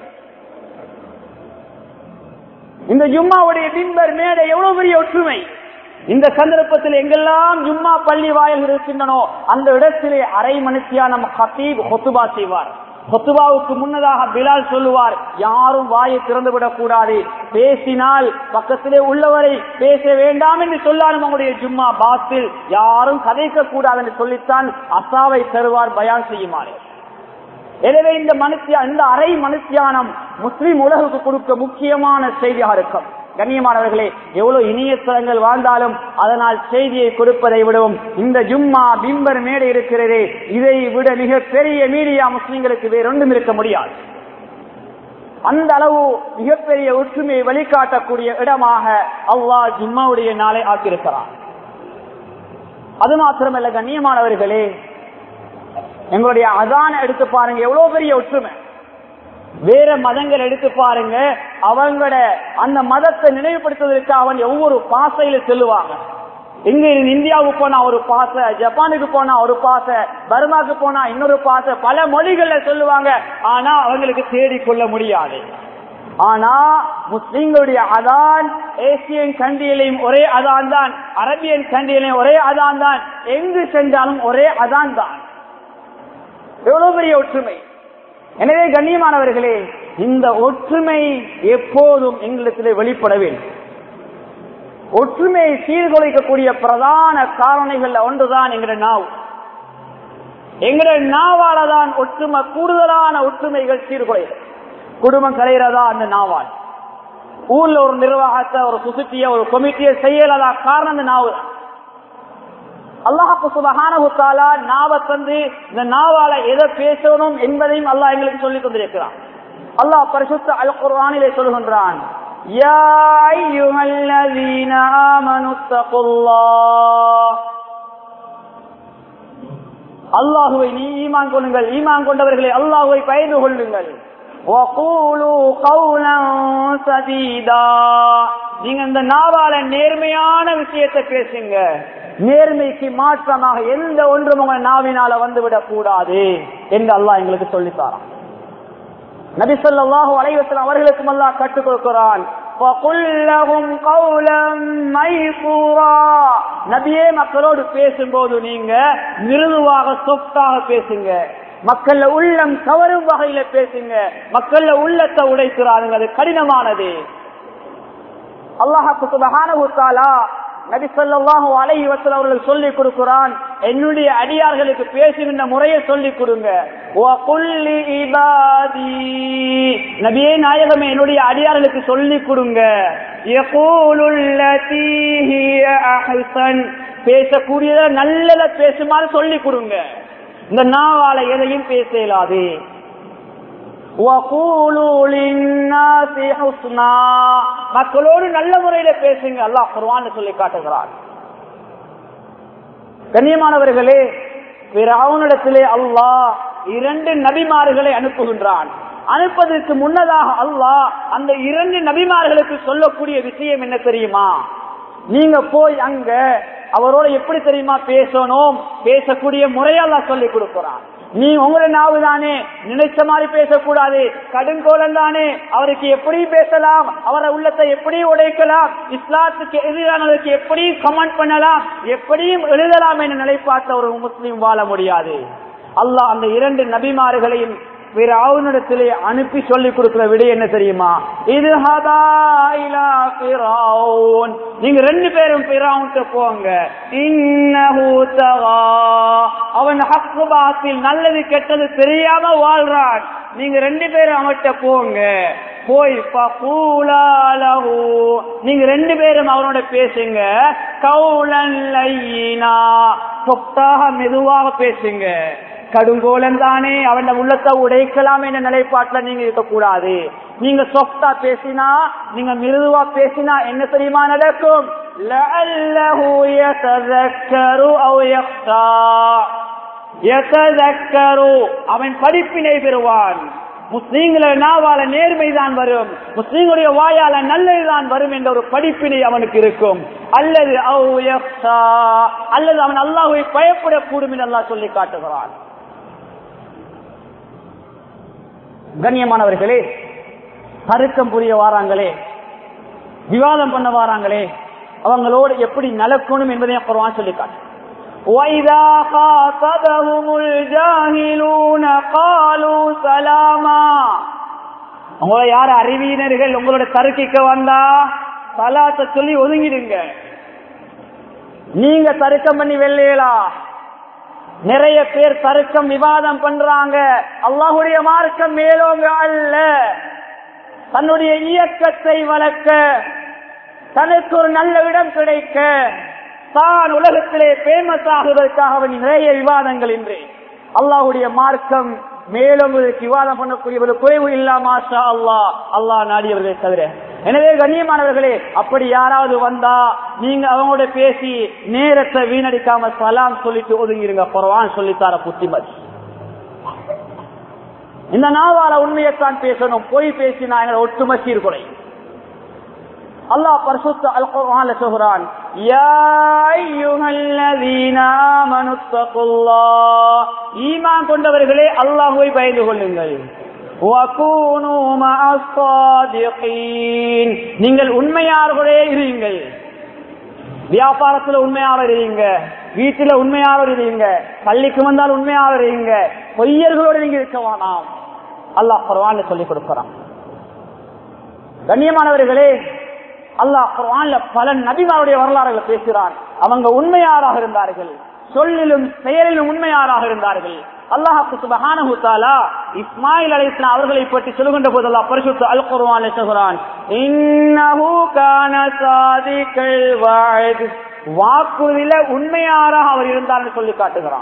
இந்த ஜும்மாவுடைய பின்பர் மேடை எவ்வளவு பெரிய ஒற்றுமை இந்த சந்தர்ப்பத்தில் எங்கெல்லாம் ஜும்மா பள்ளி வாயில் இருக்கின்றனோ அந்த இடத்திலே அரை மனுஷியான ஹத்தீப் ஹொத்துபா செய்வார் ஹொத்துபாவுக்கு முன்னதாக பிலால் சொல்லுவார் யாரும் வாயை திறந்து விடக்கூடாது பேசினால் பக்கத்திலே உள்ளவரை பேச வேண்டாம் என்று சொல்லாலும் அவங்களுடைய ஜும்மா பாத்தில் யாரும் கதைக்க கூடாது என்று சொல்லித்தான் அசாவை தருவார் பயான் செய்யுமாறு எனவே இந்த மனுஷியா இந்த அரை மனுஷியானம் முஸ்லிம் உலகுக்கு கொடுக்க முக்கியமான செய்தியாக இருக்கும் கண்ணியமானவர்களே எவ்வளவு இனிய ஸ்தலங்கள் வாழ்ந்தாலும் அதனால் செய்தியை கொடுப்பதை விடவும் இந்த ஜும்மா பிம்பர் மேடை இருக்கிறதே இதை விட மிக பெரிய மீடியா முஸ்லிம்களுக்கு வேறொன்றும் இருக்க முடியாது அந்த அளவு மிகப்பெரிய ஒற்றுமையை வழிகாட்டக்கூடிய இடமாக அல்லாஹ் ஜும்மாவுடைய நாளை ஆக்கியிருக்கிறான் அது மாத்திரமல்ல கண்ணியமானவர்களே எங்களுடைய அதான எடுத்து பாருங்க எவ்வளவு பெரிய ஒற்றுமை வேற மதங்கள் எடுத்து பாருங்க அவங்களோட அந்த மதத்தை நினைவுபடுத்துவதற்கு அவன் ஒவ்வொரு பாசையில செல்லுவாங்க இங்க இருந்து இந்தியாவுக்கு போனா ஒரு பாச ஜப்பானுக்கு போனா ஒரு பாச பர்மாக்கு போனா இன்னொரு பாச பல மொழிகள்ல சொல்லுவாங்க ஆனா அவங்களுக்கு தேடிக்கொள்ள முடியாது ஆனா முஸ்லிம்களுடைய அதான் ஏசியன் கண்டியிலையும் ஒரே அதான் தான் அரபியன் கண்டியிலையும் ஒரே அதான் தான் எங்கு சென்றாலும் ஒரே அதான் தான் எவ்வளவு பெரிய ஒற்றுமை எனவே கண்ணியமானவர்களே இந்த ஒற்றுமை எப்போதும் எங்களிடத்திலே வெளிப்பட வேண்டும் ஒற்றுமையை சீர்குலைக்கக்கூடிய பிரதான காரணிகள் ஒன்றுதான் எங்களுடைய நாவு எங்களுடைய நாவால தான் ஒற்றுமை கூடுதலான ஒற்றுமைகள் சீர்குலை குடும்பம் கலைகிறதா அந்த நாவால் ஊர்ல ஒரு நிர்வாகத்தை ஒரு சுசுத்திய ஒரு கமிட்டியை செய்யலதா காரணம் அந்த நாவு தான் அல்லாஹு சுபஹானஹுத்தாலா நாவ தந்து இந்த நாவால எதை பேசணும் என்பதையும் அல்லாஹ் எங்களுக்கு சொல்லி தந்திருக்கிறான் அல்லாஹ் பரிசுத்த அல் குர்ஆனிலே சொல்கின்றான் யா அய்யுஹல்லதீன ஆமனு தகுல்லாஹ் அல்லாஹுவை நீ ஈமான் கொள்ளுங்கள் ஈமான் கொண்டவர்களை அல்லாஹுவை பயந்து கொள்ளுங்கள் وَقُولُوا قَوْلًا سَدِيدًا நீங்க இந்த நாவால நேர்மையான விஷயத்தை பேசுங்க நேர்மைக்கு மாற்றமாக எந்த ஒன்றும் உங்க நாவினால வந்துவிடக் கூடாது என்று அல்லாஹ் எங்களுக்கு சொல்லித்தாரான் நபி சொல்லாஹு அலைவசம் அவர்களுக்கும் அல்லாஹ் கற்றுக் கொடுக்கிறான் நபியே மக்களோடு பேசும்போது நீங்க மிருதுவாக சொத்தாக பேசுங்க மக்கள்ல உள்ளம் கவரும் வகையில பேசுங்க மக்கள்ல உள்ளத்தை உடைக்கிறாருங்க அது கடினமானது அல்லாஹாக்கு சுபகான நபி சொல்லாஹு அலைஹி வசல் அவர்கள் சொல்லிக் கொடுக்கிறான் என்னுடைய அடியார்களுக்கு பேசுகின்ற முறையை சொல்லிக் கொடுங்க நபியே நாயகமே என்னுடைய அடியார்களுக்கு சொல்லிக் கொடுங்க பேசக்கூடியத நல்லத பேசுமாறு சொல்லிக் கொடுங்க இந்த நாவால எதையும் பேச இயலாது மக்களோடு நல்ல முறையில பேசுங்க அல்லாஹ் குர்வான் சொல்லி காட்டுகிறார் கண்ணியமானவர்களே பிறவனிடத்திலே அல்லாஹ் இரண்டு நபிமார்களை அனுப்புகின்றான் அனுப்பதற்கு முன்னதாக அல்லாஹ் அந்த இரண்டு நபிமார்களுக்கு சொல்லக்கூடிய விஷயம் என்ன தெரியுமா நீங்க போய் அங்க அவரோட எப்படி தெரியுமா பேசணும் பேசக்கூடிய முறையெல்லாம் சொல்லி கொடுக்கிறான் நீ உங்களை நாவு தானே நினைச்ச மாதிரி பேசக்கூடாது கடுங்கோலம் தானே அவருக்கு எப்படி பேசலாம் அவரை உள்ளத்தை எப்படி உடைக்கலாம் இஸ்லாத்துக்கு எதிரானதுக்கு எப்படி கமெண்ட் பண்ணலாம் எப்படியும் எழுதலாம் என்ற நிலைப்பாட்டில் ஒரு முஸ்லீம் வாழ முடியாது அல்லாஹ் அந்த இரண்டு நபிமார்களையும் வேற அவனிடத்திலே அனுப்பி சொல்லிக் கொடுக்கிற விட என்ன தெரியுமா இது நீங்க ரெண்டு பேரும் பிராவுன்ட்டு போங்க அவன் ஹக்குபாத்தில் நல்லது கெட்டது தெரியாம வாழ்றான் நீங்க ரெண்டு பேரும் அவன்கிட்ட போங்க போய் நீங்க ரெண்டு பேரும் அவனோட பேசுங்க கவுலன் சொத்தாக மெதுவாக பேசுங்க கடுங்கோலன் தானே அவன் உள்ளத்தை உடைக்கலாம் என்ற நிலைப்பாட்டில் நீங்க இருக்கக்கூடாது நீங்க சொஃப்டா பேசினா நீங்க மிருதுவா பேசினா என்ன தெரியுமா நடக்கும் யததக்கரு அவன் படிப்பினை பெறுவான் முஸ்லீம்கள நாவால நேர்மைதான் வரும் முஸ்லீம்களுடைய வாயால நல்லதுதான் வரும் என்ற ஒரு படிப்பினை அவனுக்கு இருக்கும் அல்லது அவ் யக்ஷா, அல்லது அவன் அல்லாஹ்வை பயப்படக்கூடும் என்று அல்லாஹ் சொல்லி காட்டுகிறான் கண்ணியமானவர்களே தருக்கம் புரிய வாராங்களே விவாதம் பண்ண வாராங்களே அவங்களோடு எப்படி நடக்கணும் என்பதையும் குர்ஆன் சொல்லி காட்டு وَإِذَا خَاطَبَهُمُ الْجَاهِلُونَ قَالُوا سَلَامًا உங்களை யார் அறிவியினர்கள் உங்களோட தருக்கிக்க வந்தா சலாத்தை சொல்லி ஒதுங்கிடுங்க நீங்க தருக்கம் பண்ணி வெள்ளையலா நிறைய பேர் தருக்கம் விவாதம் பண்றாங்க அல்லாஹுடைய மார்க்கம் மேலோங்க அல்ல தன்னுடைய இயக்கத்தை வளர்க்க தனக்கு ஒரு நல்ல இடம் கிடைக்க தான் உலகத்திலே பேமஸ் ஆகுவதற்காக அவன் நிறைய விவாதங்கள் இன்று அல்லாஹுடைய மார்க்கம் மேலும் இதற்கு விவாதம் பண்ணக்கூடிய ஒரு குறைவு இல்லாம அல்லாஹ் அல்லாஹ் நாடியவர்களை தவிர எனவே கண்ணியமானவர்களே அப்படி யாராவது வந்தா நீங்க அவங்களோட பேசி நேரத்தை வீணடிக்காம சலாம் சொல்லிட்டு ஒதுங்கிருங்க குறவான் சொல்லித்தார புத்திமதி இந்த நாவால உண்மையைத்தான் பேசணும் பொய் பேசினா எங்களை ஒட்டுமை சீர்குலை அல்லாஹ் பரிசுத்த அல் குர்ஆன்ல சொல்றான் யா அய்யுஹல்லதீன ஆமனு தக்குல்லாஹ் ஈமான் கொண்டவர்களே அல்லாஹ்வை பயந்து கொள்ளுங்கள் வகூனு மஅஸ் ஸாதிகீன் நீங்கள் உண்மையாளர்களே இருங்கள் வியாபாரத்துல உண்மையாளர் இருங்க வீட்டுல உண்மையாளர் இருங்க பள்ளிக்கு வந்தால் உண்மையாளர் இருங்க பொய்யர்களோடு நீங்க இருக்க வேணாம் அல்லாஹ் குர்ஆன்ல சொல்லி கொடுக்கிறான் கண்ணியமானவர்களே அல்லாஹ் குர்ஆன்ல பல நபிமாருடைய வரலாறுகளை பேசுகிறான் அவங்க உண்மையாராக இருந்தார்கள் சொல்லிலும் செயலிலும் உண்மையாராக இருந்தார்கள் அல்லாஹு சுபஹானஹு தஆலா இஸ்மாயில் அலைஹிஸ்ஸலாம் அவர்களை பற்றி சொல்லுகின்ற போது அல்லாஹ் பரிசுத்த அல் குர்ஆனில் சொல்கிறான் இன்னஹு கான சாதிகல் வஅத் வாக்குறுதியில உண்மையாராக அவர் இருந்தார் என்று சொல்லி காட்டுகிறான்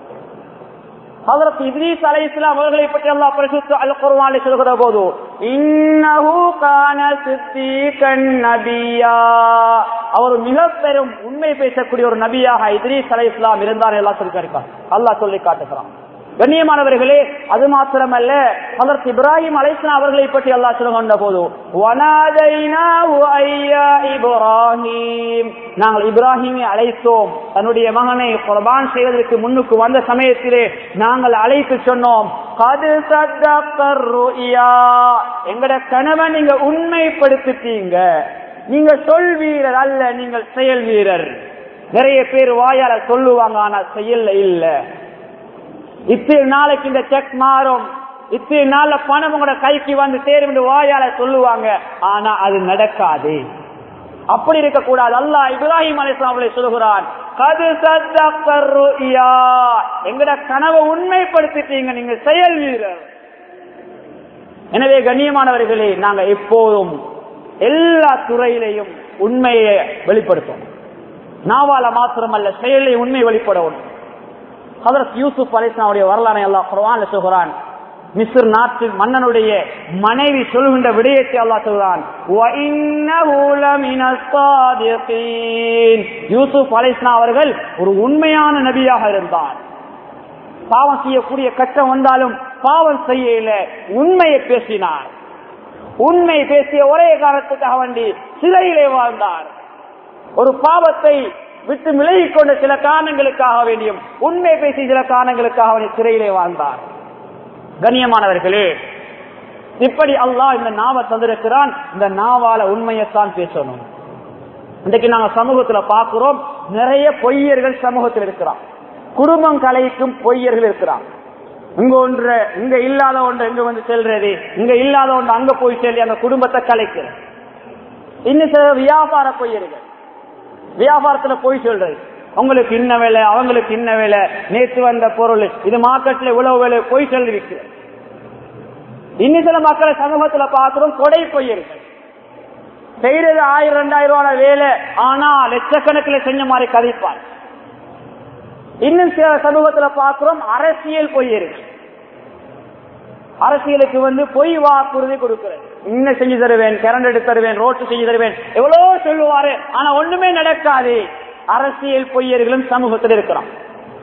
ஹதரத் இத்ரீஸ் அலைஹிஸ்ஸலாம் அவர்களை பற்றி அல்லாஹ் பரிசுத்த அல் குர்ஆனில் சொல்கிற போது இன்னஹு கான சித்தீகன் நபியா அவர் மிக பெரும் உண்மை பேசக்கூடிய ஒரு நபியாக இத்ரீஸ் அலைஹிஸ்ஸலாம் இருந்தார் எல்லாம் சொல்லி காட்டுகிறார் அல்லாஹ் சொல்லி காட்டுகிறான் கண்ணியமானவர்களே அது மாத்திரமல்ல ஹதரத் இப்ராஹிம் அலைஹிஸ்ஸலாம் அவர்களை பற்றி அல்லாஹ் சொல்லுகின்ற போது வனாதைனாஹு ஐயா இப்ராஹிம் நாங்கள் இப்ராஹிமை அழைத்தோம் தன்னுடைய மகனை குர்பான் செய்வதற்கு முன்னுக்கு வந்த சமயத்திலே நாங்கள் அழைத்து சொன்னோம் கது சத்தக்கர் ருயா எங்கட கணவன் நீங்க உண்மைப்படுத்திட்டீங்க நீங்க சொல் வீரர் அல்ல நீங்கள் செயல் வீரர் நிறைய பேர் வாயால சொல்லுவாங்க ஆனா செயல்ல இல்ல இத்தனை நாளைக்கு இந்த செக் மாறும் இத்தனை நாள்ல பணம் உங்களோட கைக்கு வந்து சேரும் என்று வாயால சொல்லுவாங்க ஆனா அது நடக்காது அப்படி இருக்கக்கூடாது அல்லாஹ் இப்ராஹிம் அலிஸ்லாமலை சொல்லுகிறான் கது சத்தக்கர் ருயா எங்கட கனவை உண்மைப்படுத்திட்டீங்க நீங்க செயல் வீரர் எனவே கண்ணியமானவர்களே நாங்க எப்போதும் எல்லா துறையிலையும் உண்மையை வெளிப்படுத்தும் நாவால மாத்திரமல்ல செயலை உண்மை வெளிப்படவும் ஹதரத் யூசுப் அலிஸ்லாவுடைய வரலாறை எல்லாம் குர்ஆன்ல சொல்கிறான் மிஸ்ர் நாட்டு மன்னனுடைய மனைவி சொல்கின்ற விடயத்தை அல்லாஹ் சொல்கிறான் وَإِنَّهُ لَمِنَ الصَّادِقِينَ யூசுப் அலைஹிஸ்ஸலாம் அவர்கள் ஒரு உண்மையான நபியாக இருந்தார் பாவம் செய்யக்கூடிய கஷ்டம் வந்தாலும் பாவம் செய்யல உண்மையை பேசினார் உண்மை பேசிய ஒரே காரணத்துக்காக வேண்டி சிறையிலே வாழ்ந்தார் ஒரு பாவத்தை விட்டு விலகிக் கொண்ட சில காரணங்களுக்காக வேண்டியும் உண்மை பேசி சில காரணங்களுக்காக வேண்டிய சிறையிலே வாழ்ந்தார் கண்ணியமானவர்களே இப்படி அல்லாஹ் இந்த நாவை தந்திருக்கிறான் இந்த நாவால உண்மையைத்தான் பேசணும் இன்றைக்கு நாங்க சமூகத்துல பார்க்கிறோம் நிறைய பொய்யர்கள் சமூகத்தில் இருக்கிறான் குடும்பம் கலைக்கும் பொய்யர்கள் இருக்கிறான் இங்க ஒன்று இங்க இல்லாத ஒன்று இங்க வந்து செல்றது இங்க இல்லாத ஒன்று அங்க போய் சொல்லி அந்த குடும்பத்தை கலைக்கிறது இன்னும் சில வியாபார பொய்யர்கள் வியாபாரத்துல போய் சொல்றது உங்களுக்கு இன்ன வேலை அவங்களுக்கு இன்ன வேலை நேற்று வந்த பொருள் இது மார்க்கெட்ல இவ்வளவு வேலை போய் சொல்லி விற்கிறது இன்னும் சில மக்களை சமூகத்துல பார்க்கிறோம் கொடை பொய்யர்கள் செய்யறது ஆயிரம் ரெண்டாயிரம் ரூபாய் வேலை ஆனா லட்சக்கணக்கில் செஞ்ச மாதிரி கதைப்பார் இன்னும் சில சமூகத்துல பார்க்கிறோம் அரசியல் பொய்யர்கள் அரசியலுக்கு வந்து பொய் வாக்குறுதி கொடுக்கிறது இன்னும் செஞ்சு தருவேன் கரண்ட் எடுத்து தருவேன் ரோட்டு செஞ்சு தருவேன் எவ்வளவு சொல்லுவாரு ஆனா ஒண்ணுமே நடக்காது அரசியல் பொய்யர்களும் சமூகத்தில் இருக்கிறோம்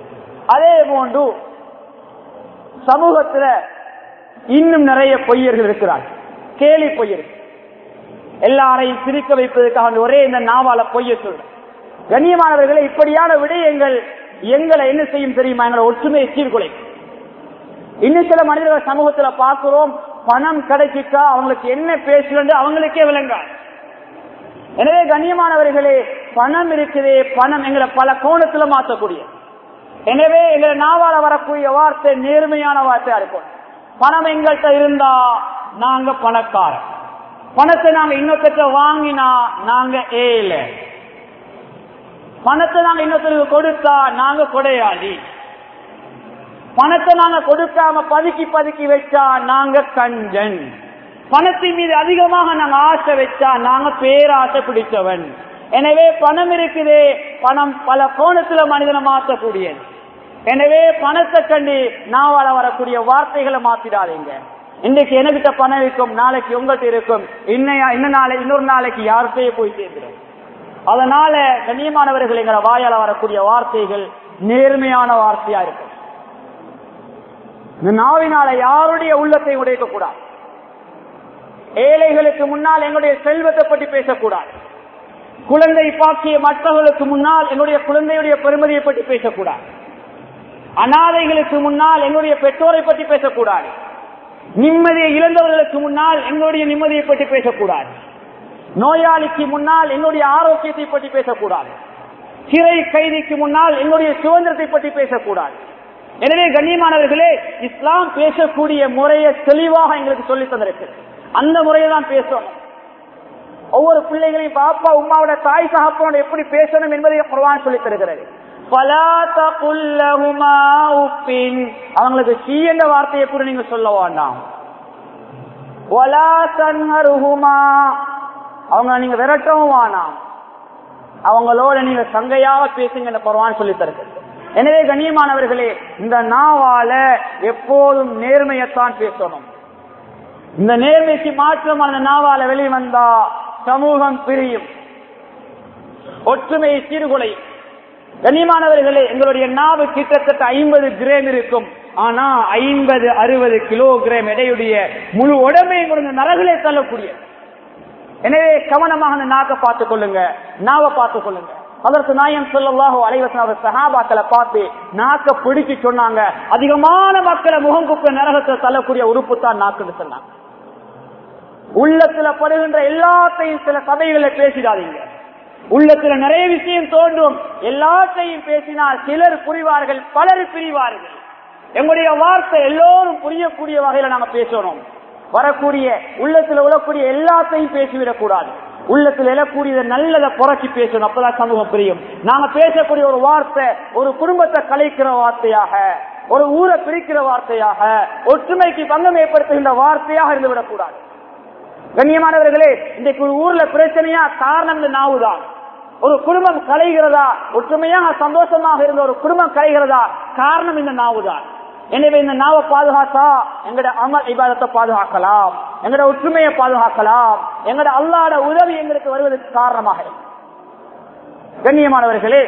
அதே போன்று சமூகத்துல இன்னும் நிறைய பொய்யர்கள் இருக்கிறார் கேலி பொய்யர்கள் எல்லாரையும் சிரிக்க வைப்பதற்காக ஒரே இந்த நாவால பொய்ய சொல்றேன் கண்ணியமானவர்களை இப்படியான விடயங்கள் எங்களை என்ன செய்யும் தெரியுமா எங்களை ஒற்றுமையை சீர்குலை இன்னும் சில மனிதர்கள் சமூகத்துல பார்க்கிறோம் பணம் கிடைச்சிட்டா அவங்களுக்கு என்ன பேசுறது அவங்களுக்கே விளங்காது எனவே கண்ணியமானவர்களே பணம் இருக்குதே பணம் எங்களை பல கோணத்துல மாற்றக்கூடிய எனவே எங்களை நாவால வரக்கூடிய வார்த்தை நேர்மையான வார்த்தையா இருக்கும் பணம் எங்கள்கிட்ட இருந்தா நாங்க பணக்காரன் பணத்தை நாங்க இன்னொருத்த வாங்கினா நாங்க ஏல பணத்தை நாங்க இன்னொருத்தருக்கு கொடுத்தா நாங்க கொடையாளி பணத்தை நாங்க கொடுக்காம பதுக்கி பதுக்கி வச்சா நாங்க கஞ்சன் பணத்தின் மீது அதிகமாக நாங்க ஆசை வச்சா நாங்க பேராசை பிடிச்சவன் எனவே பணம் இருக்குது பணம் பல கோணத்துல மனிதனை மாற்றக்கூடியது எனவே பணத்தை கண்டு நாவால வரக்கூடிய வார்த்தைகளை மாத்திடாதீங்க இன்னைக்கு எனக்கிட்ட பணம் இருக்கும் நாளைக்கு உங்கள்கிட்ட இருக்கும் இன்னையா இன்னும் நாளை இன்னொரு நாளைக்கு யார்கிட்டயே போய் சேர்ந்துடும் அதனால கண்ணியமானவர்கள் எங்களை வாயால வரக்கூடிய வார்த்தைகள் நேர்மையான வார்த்தையா இருக்கும் இந்த நாவினால யாருடைய உள்ளத்தை உடைக்க கூடாது ஏழைகளுக்கு முன்னால் எங்களுடைய செல்வத்தை பற்றி பேசக்கூடாது குழந்தை பாக்கிய மற்றவர்களுக்கு முன்னால் என்னுடைய குழந்தையுடைய பெருமதியை பற்றி பேசக்கூடாது அனாதைகளுக்கு முன்னால் எங்களுடைய பெற்றோரை பற்றி பேசக்கூடாது நிம்மதியை இழந்தவர்களுக்கு முன்னால் எங்களுடைய நிம்மதியை பற்றி பேசக்கூடாது நோயாளிக்கு முன்னால் என்னுடைய ஆரோக்கியத்தை பற்றி பேசக்கூடாது சிறை கைதிக்கு முன்னால் என்னுடைய சுதந்திரத்தை பற்றி பேசக்கூடாது எனவே கண்ணியமானவர்களே இஸ்லாம் பேசக்கூடிய முறையை தெளிவாக எங்களுக்கு சொல்லி தந்திருக்கு அந்த முறையை தான் பேசணும் ஒவ்வொரு பிள்ளைகளையும் பாப்பா உமாவோட தாய் சகப்போட எப்படி பேசணும் என்பதை குர்வான் சொல்லி தருகிறது அவங்களுக்கு சீ என்ற வார்த்தையை கூட நீங்க சொல்ல வேண்டாம் அவங்க நீங்க விரட்டவும் வேணாம் அவங்களோட நீங்க சங்கையாக பேசுங்க குர்வான் சொல்லி தருகிறது எனவே கண்ணியமானவர்களே இந்த நாவால எப்போதும் நேர்மையத்தான் பேசணும் இந்த நேர்மைக்கு மாற்றம் அந்த நாவால வெளிவந்தா சமூகம் பிரியும் ஒற்றுமையை சீர்குலையும் கண்ணியமானவர்களே எங்களுடைய நாவு கிட்டத்தட்ட ஐம்பது கிராம் இருக்கும் ஆனா ஐம்பது அறுபது கிலோகிராம் எடையுடைய முழு உடம்பையும் கொடுங்க நரகளே தள்ளக்கூடிய எனவே கவனமாக அந்த நாக்கை பார்த்துக் கொள்ளுங்க நாவை பார்த்துக் கொள்ளுங்க அதற்கு நாயம் சொல்லலாக அலைவசன் அவர் சகாபாக்களை பார்த்து நாக்க பிடிச்சு சொன்னாங்க அதிகமான மக்களை முகம் குப்ப நரகத்தை தள்ளக்கூடிய உறுப்பு தான் நாக்குன்னு சொன்னாங்க உள்ளத்துல படுகின்ற எல்லாத்தையும் சில சபைகளை பேசிடாதீங்க உள்ளத்துல நிறைய விஷயம் தோன்றும் எல்லாத்தையும் பேசினால் சிலர் புரிவார்கள் பலர் பிரிவார்கள் எங்களுடைய வார்த்தை எல்லோரும் புரியக்கூடிய வகையில நாங்க பேசணும் வரக்கூடிய உள்ளத்துல உழக்கூடிய எல்லாத்தையும் பேசிவிடக் கூடாது உள்ளத்தில் எழக்கூடியதை நல்லதை புரட்சி பேசணும் அப்பதான் சமூகம் பிரியும் நாங்க பேசக்கூடிய ஒரு வார்த்தை ஒரு குடும்பத்தை கலைக்கிற வார்த்தையாக ஒரு ஊரை பிரிக்கிற வார்த்தையாக ஒற்றுமைக்கு பங்கம் ஏற்படுத்துகின்ற வார்த்தையாக இருந்துவிடக் கூடாது கண்ணியமானவர்களே இன்றைக்கு ஒரு ஊர்ல பிரச்சனையா காரணம் இந்த நாவுதான் ஒரு குடும்பம் கலைகிறதா ஒற்றுமையாக சந்தோஷமாக இருந்த ஒரு குடும்பம் கலைகிறதா காரணம் இந்த நாவுதான் எனவே இந்த நாவை பாதுகாத்தா எங்கட அமல் இபாதத்தை பாதுகாக்கலாம் எங்கட ஒற்றுமையை பாதுகாக்கலாம் எங்கட அல்லாட உதவி எங்களுக்கு வருவதற்கு காரணமாக கண்ணியமானவர்களே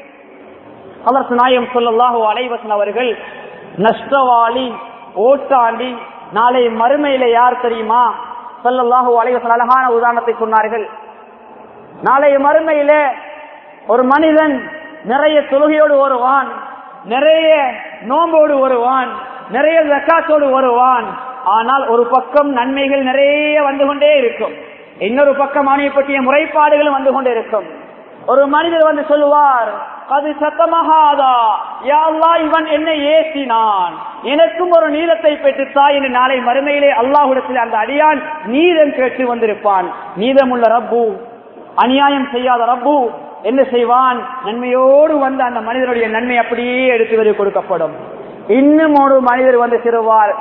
அதற்கு நாயம் சொல்லல்லாஹோ அலைவசன் அவர்கள் நஷ்டவாளி ஓட்டாண்டி நாளை மறுமையில யார் தெரியுமா சொல்லல்லாஹோ அலைவசன் அழகான உதாரணத்தை சொன்னார்கள் நாளைய மறுமையில ஒரு மனிதன் நிறைய தொழுகையோடு வருவான் நிறைய நோம்போடு வருவான் நிறைய ஜக்காத்தோடு வருவான் ஆனால் ஒரு பக்கம் நன்மைகள் நிறைய வந்து கொண்டே இருக்கும் இன்னொரு பக்கம் அவனை பற்றிய முறைப்பாடுகளும் வந்து கொண்டே இருக்கும் ஒரு மனிதர் வந்து சொல்லுவார் அது சத்தமாகாதா யாழ்லா இவன் என்னை ஏசினான் எனக்கும் ஒரு நீளத்தை பெற்றுத்தா என்று நாளை மறுமையிலே அல்லாஹுடத்தில் அந்த அடியான் நீதம் கேட்டு வந்திருப்பான் நீதமுள்ள ரப்பு அநியாயம் செய்யாத ரப்பு என்ன செய்வான் நன்மையோடு வந்து அந்த மனிதனுடைய நன்மை அப்படியே எடுத்து வரை கொடுக்கப்படும் இன்னும் ஒரு மனிதர் வந்து சிறுவார்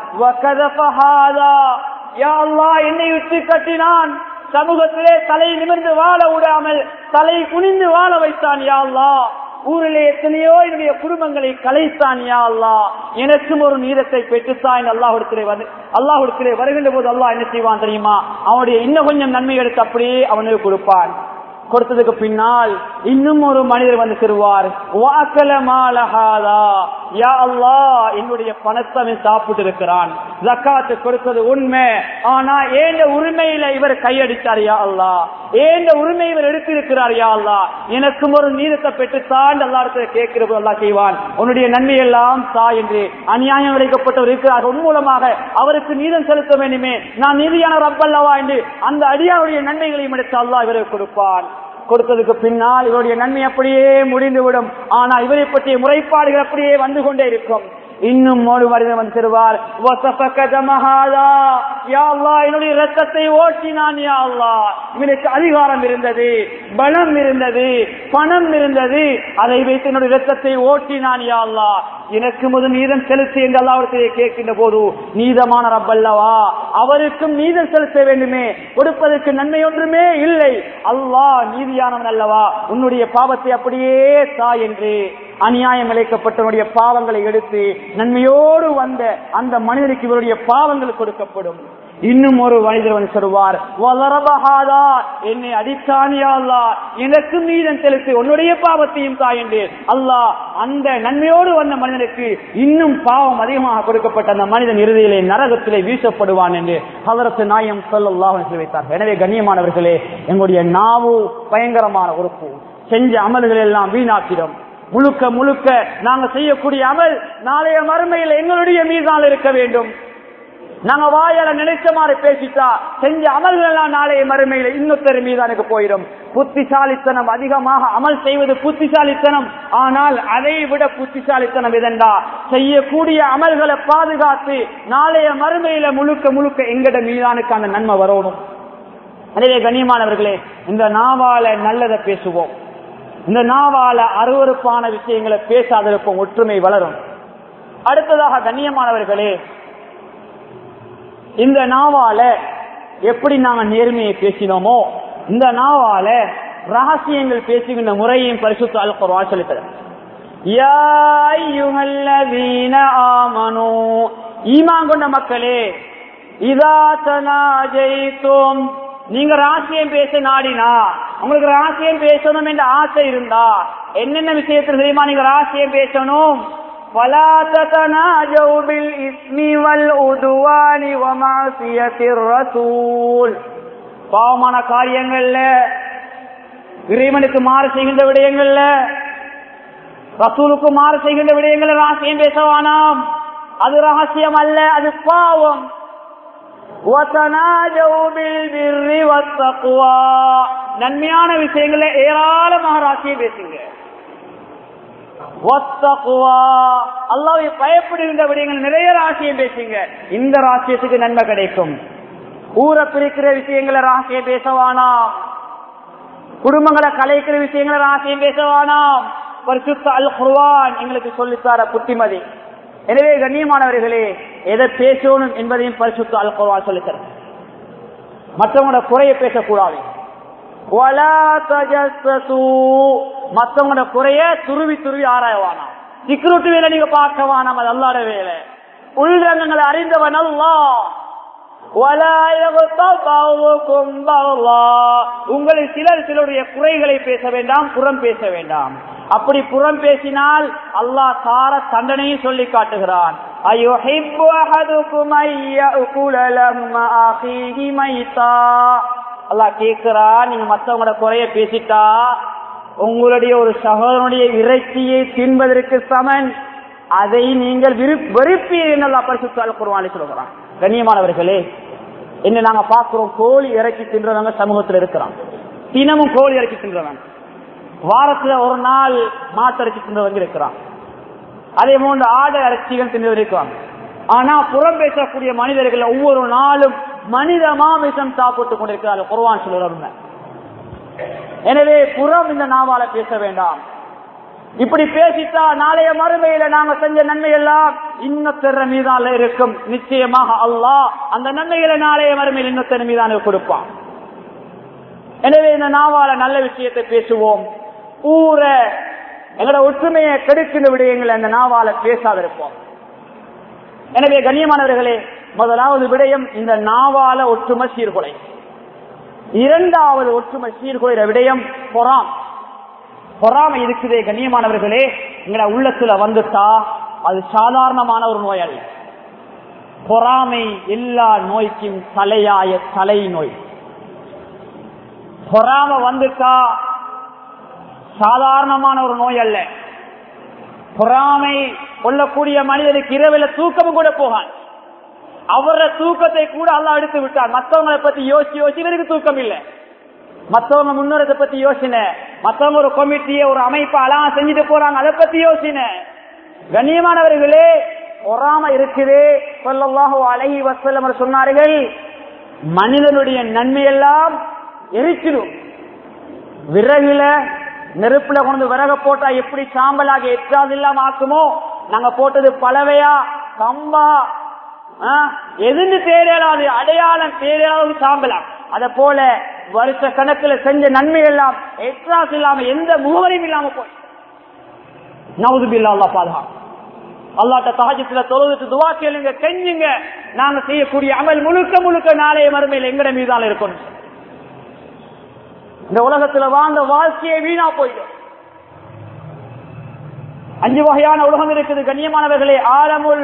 என்னை விட்டு கட்டினான் சமூகத்திலே தலை நிமிர்ந்து வாழ விடாமல் தலை குனிந்து வாழ வைத்தான் யாழ்லா ஊரிலே எத்தனையோ என்னுடைய குடும்பங்களை கலைத்தான் யா அல்லா எனக்கும் ஒரு நீரத்தை பெற்றுத்தான் அல்லாஹுடத்திலே வந்து அல்லாஹுடத்திலே வருகின்ற போது அல்லாஹ் என்ன செய்வான் தெரியுமா அவனுடைய இன்னும் கொஞ்சம் நன்மை எடுத்து அப்படியே அவனுக்கு கொடுப்பான் கொடுத்ததுக்கு பின்னால் இன்னும் ஒரு மனிதர் வந்து திருவார் வாக்கல மாலஹாதா யா அல்லா என்னுடைய பணத்தை அவன் சாப்பிட்டு இருக்கிறான் ஜக்காத்து கொடுத்தது உண்மை ஆனா ஏந்த உரிமையில இவர் கையடித்தார் யா அல்லா ஏந்த உரிமை இவர் எடுத்திருக்கிறார் யா அல்லா எனக்கும் ஒரு நீதத்தை பெற்றுத்தான் அல்லா இடத்துல கேட்கிறது அல்லா செய்வான் உன்னுடைய நன்மை எல்லாம் தா என்று அநியாயம் விளைக்கப்பட்டவர் இருக்கிறார் உன் மூலமாக அவருக்கு நீதம் செலுத்த வேண்டுமே நான் நீதியான ரப்பல்லவா என்று அந்த அடியாருடைய நன்மைகளையும் எடுத்து அல்லாஹ் இவருக்கு கொடுப்பான் கொடுத்ததுக்கு பின்னால் இவருடைய நன்மை அப்படியே முடிந்துவிடும் ஆனா இவரை பற்றிய முறைப்பாடுகள் அப்படியே வந்து கொண்டே இருக்கும் இன்னும் ஒரு மனிதன் வந்து தருவார் என்னுடைய ரத்தத்தை ஓட்டினான் யா அல்லா இவனுக்கு அதிகாரம் இருந்தது பலம் இருந்தது பணம் இருந்தது அதை வைத்து என்னுடைய ரத்தத்தை ஓட்டினான் யா அல்லா எனக்கு முதல் நீதம் செலுத்து என்று அல்லாவிடத்திலே கேட்கின்ற போது நீதமான ரப்பல்லவா அவருக்கும் நீதம் செலுத்த வேண்டுமே கொடுப்பதற்கு நன்மை ஒன்றுமே இல்லை அல்லாஹ் நீதியானவன் அல்லவா உன்னுடைய பாவத்தை அப்படியே தா என்று அநியாயம் இழைக்கப்பட்டவனுடைய பாவங்களை எடுத்து நன்மையோடு வந்த அந்த மனிதனுக்கு இவருடைய பாவங்கள் கொடுக்கப்படும் இன்னும் ஒரு மனிதர் வந்து சொல்வார் வளரபகாதா என்னை அடித்தானியா அல்லா எனக்கு நீதம் செலுத்து உன்னுடைய பாவத்தையும் தாயன்று அல்லாஹ் அந்த நன்மையோடு வந்த மனிதனுக்கு இன்னும் பாவம் அதிகமாக கொடுக்கப்பட்ட அந்த மனிதன் இறுதியிலே நரகத்திலே வீசப்படுவான் என்று ஹலரத்து நாயம் சொல்லல்லாஹ் வைத்தார் எனவே கண்ணியமானவர்களே எங்களுடைய நாவு பயங்கரமான உறுப்பு செஞ்ச அமல்கள் எல்லாம் வீணாக்கிடும் முழுக்க முழுக்க நாங்க செய்யக்கூடிய அமல் நாளைய மறுமையில் எங்களுடைய மீதால் இருக்க வேண்டும் நாங்க வாயால நினைச்ச மாதிரி பேசிட்டா செஞ்ச அமல்கள் எல்லாம் நாளைய மறுமையில இன்னொருத்தர் மீதானுக்கு போயிடும் புத்திசாலித்தனம் அதிகமாக அமல் செய்வது புத்திசாலித்தனம் ஆனால் அதை விட புத்திசாலித்தனம் இதெண்டா செய்யக்கூடிய அமல்களை பாதுகாத்து நாளைய மறுமையில முழுக்க முழுக்க எங்கட மீதானுக்கு அந்த நன்மை வரணும் எனவே கண்ணியமானவர்களே இந்த நாவால நல்லதை பேசுவோம் இந்த நாவால அருவறுப்பான விஷயங்களை பேசாதிருப்போம் ஒற்றுமை வளரும் அடுத்ததாக கண்ணியமானவர்களே இந்த நாவால எப்படி நாங்க நேர்மையை பேசினோமோ இந்த நாவால ரகசியங்கள் பேசுகின்ற முறையையும் பரிசுத்த அல் குர்ஆன் சொல்லி தரும் யா அய்யுஹல்லதீன ஆமனூ ஈமான் கொண்ட மக்களே இதா தனாஜைத்தும் நீங்க ராசியம் பேச நாடினா உங்களுக்கு ராசியம் பேசணும் என்ற ஆசை இருந்தா என்னென்ன விஷயத்தில் தெரியுமா நீங்க ராசியம் பேசணும் ولا تتناجوا بالإثم والعدوان ومعصية الرسول பாவமான காரியங்கள்ல இறைவனுக்கு மாறு செய்கின்ற விடயங்கள்ல ரசூலுக்கு மாறு செய்கின்ற விடயங்கள் ரகசியம் பேசவானாம் அது ரகசியம் அல்ல அது பாவம் நன்மையான விஷயங்கள ஏராளமாக ராசியம் பேசுங்க அல்லாவை பயப்படுகின்ற விடயங்கள் நிறைய ராசியம் பேசுங்க இந்த ராசியத்துக்கு நன்மை கிடைக்கும் ஊரை பிரிக்கிற விஷயங்களை ராசியம் பேசவானாம் குடும்பங்களை கலைக்கிற விஷயங்களை ராசியம் பேசவானாம் பரிசுத்த அல் குர்வான் எங்களுக்கு சொல்லித்தார புத்திமதி எனவே கண்ணியமானவர்களே எதை பேசணும் என்பதையும் பரிசுத்த அல் குர்வான் சொல்லித்தர மற்றவங்களோட குறைய பேசக்கூடாது மத்தவங்களோட குறைய துருவி துருவி ஆராயவானா சிக்யூரிட்டி வேலை நீங்க பார்க்க வேணாம் அது அல்லாட வேலை உள்ரங்கங்களை அறிந்தவன் அல்லா உங்களில் சிலர் சிலருடைய குறைகளை பேச வேண்டாம் புறம் பேச வேண்டாம் அப்படி புறம் பேசினால் அல்லாஹ் தார தண்டனையும் சொல்லி காட்டுகிறான் அல்லாஹ் கேட்கிறா நீங்க மத்தவங்களோட குறைய பேசிட்டா உங்களுடைய ஒரு சகோதரனுடைய இறைச்சியை தின்பதற்கு சமன் அதை நீங்கள் வெறுப்பீர்கள் பரிசுத்தால் குருவானி சொல்கிறான் கண்ணியமானவர்களே என்ன நாங்க பாக்குறோம் கோழி இறக்கி தின்றவங்க சமூகத்தில் இருக்கிறோம் தினமும் கோழி இறக்கி தின்றவங்க வாரத்துல ஒரு நாள் மாட்டிறக்கி தின்றவங்க இருக்கிறான் அதே போன்று ஆடு இறைச்சிகள் தின்றவர் இருக்கிறாங்க ஆனா புறம் பேசக்கூடிய மனிதர்கள் ஒவ்வொரு நாளும் மனித மாமிசம் சாப்பிட்டுக் கொண்டிருக்கிறார்கள் குர்வான் சொல்லுற எனவே புறம் இந்த நாவால பேச வேண்டாம் இப்படி பேசிட்டா நாளைய மறுமையில நாங்க செஞ்ச நன்மை எல்லாம் இன்னொத்தர மீதான இருக்கும் நிச்சயமாக அல்லாஹ் அந்த நன்மைகளை நாளைய மறுமையில் இன்னொத்தர மீதான கொடுப்பான் எனவே இந்த நாவால நல்ல விஷயத்தை பேசுவோம் ஊர எங்களோட ஒற்றுமையை கெடுக்கின்ற விடயங்களை அந்த நாவால பேசாதிருப்போம் எனவே கண்ணியமானவர்களே முதலாவது விடயம் இந்த நாவால ஒற்றுமை சீர்குலை இரண்டாவது ஒற்றுமை சீர்குலைற விடயம் பொறாம் பொறாமை இருக்குதே கண்ணியமானவர்களே எங்களை உள்ளத்துல வந்துட்டா அது சாதாரணமான ஒரு நோய் அல்ல பொறாமை எல்லா நோய்க்கும் தலையாய தலை நோய் பொறாம வந்துட்டா சாதாரணமான ஒரு நோய் அல்ல பொறாமை கொள்ளக்கூடிய மனிதனுக்கு இரவில தூக்கமும் கூட போகான் அவர தூக்கத்தை கூட அல்லா எடுத்து விட்டார் மற்றவங்களை பத்தி யோசிச்சு யோசிச்சு இவருக்கு தூக்கம் இல்லை மற்றவங்க முன்னோரத்தை பத்தி யோசனை மற்றவங்க ஒரு கமிட்டியை ஒரு அமைப்பை அலாம் செஞ்சுட்டு போறாங்க அதை பத்தி யோசனை கண்ணியமானவர்களே பொறாம இருக்குதே சொல்லல்லாஹோ அழகி வசல்லம் சொன்னார்கள் மனிதனுடைய நன்மையெல்லாம் எரிச்சிடும் விறகுல நெருப்புல கொண்டு விறக போட்டா எப்படி சாம்பலாக எட்டாது இல்லாம ஆக்குமோ நாங்க போட்டது பலவையா கம்பா எதுன்னு தேடையாளாது அடையாளம் தேடையாவது சாம்பலாம் அத போல வருஷ கணக்குல செஞ்ச நன்மை எல்லாம் எக்ஸ்ட்ராஸ் இல்லாம எந்த முகவரியும் இல்லாம போய் நவுதுபில்லா அல்லா பாதுகாப்பு அல்லாட்ட தகஜத்துல தொழுதுட்டு துவா கேளுங்க கெஞ்சுங்க நாங்க செய்யக்கூடிய அமல் முழுக்க முழுக்க நாளைய மறுமையில் எங்கட மீதான இருக்கணும் இந்த உலகத்துல வாழ்ந்த வாழ்க்கையை வீணா போயிடும் அஞ்சு வகையான உலகம் இருக்குது கண்ணியமானவர்களே ஆலமுல்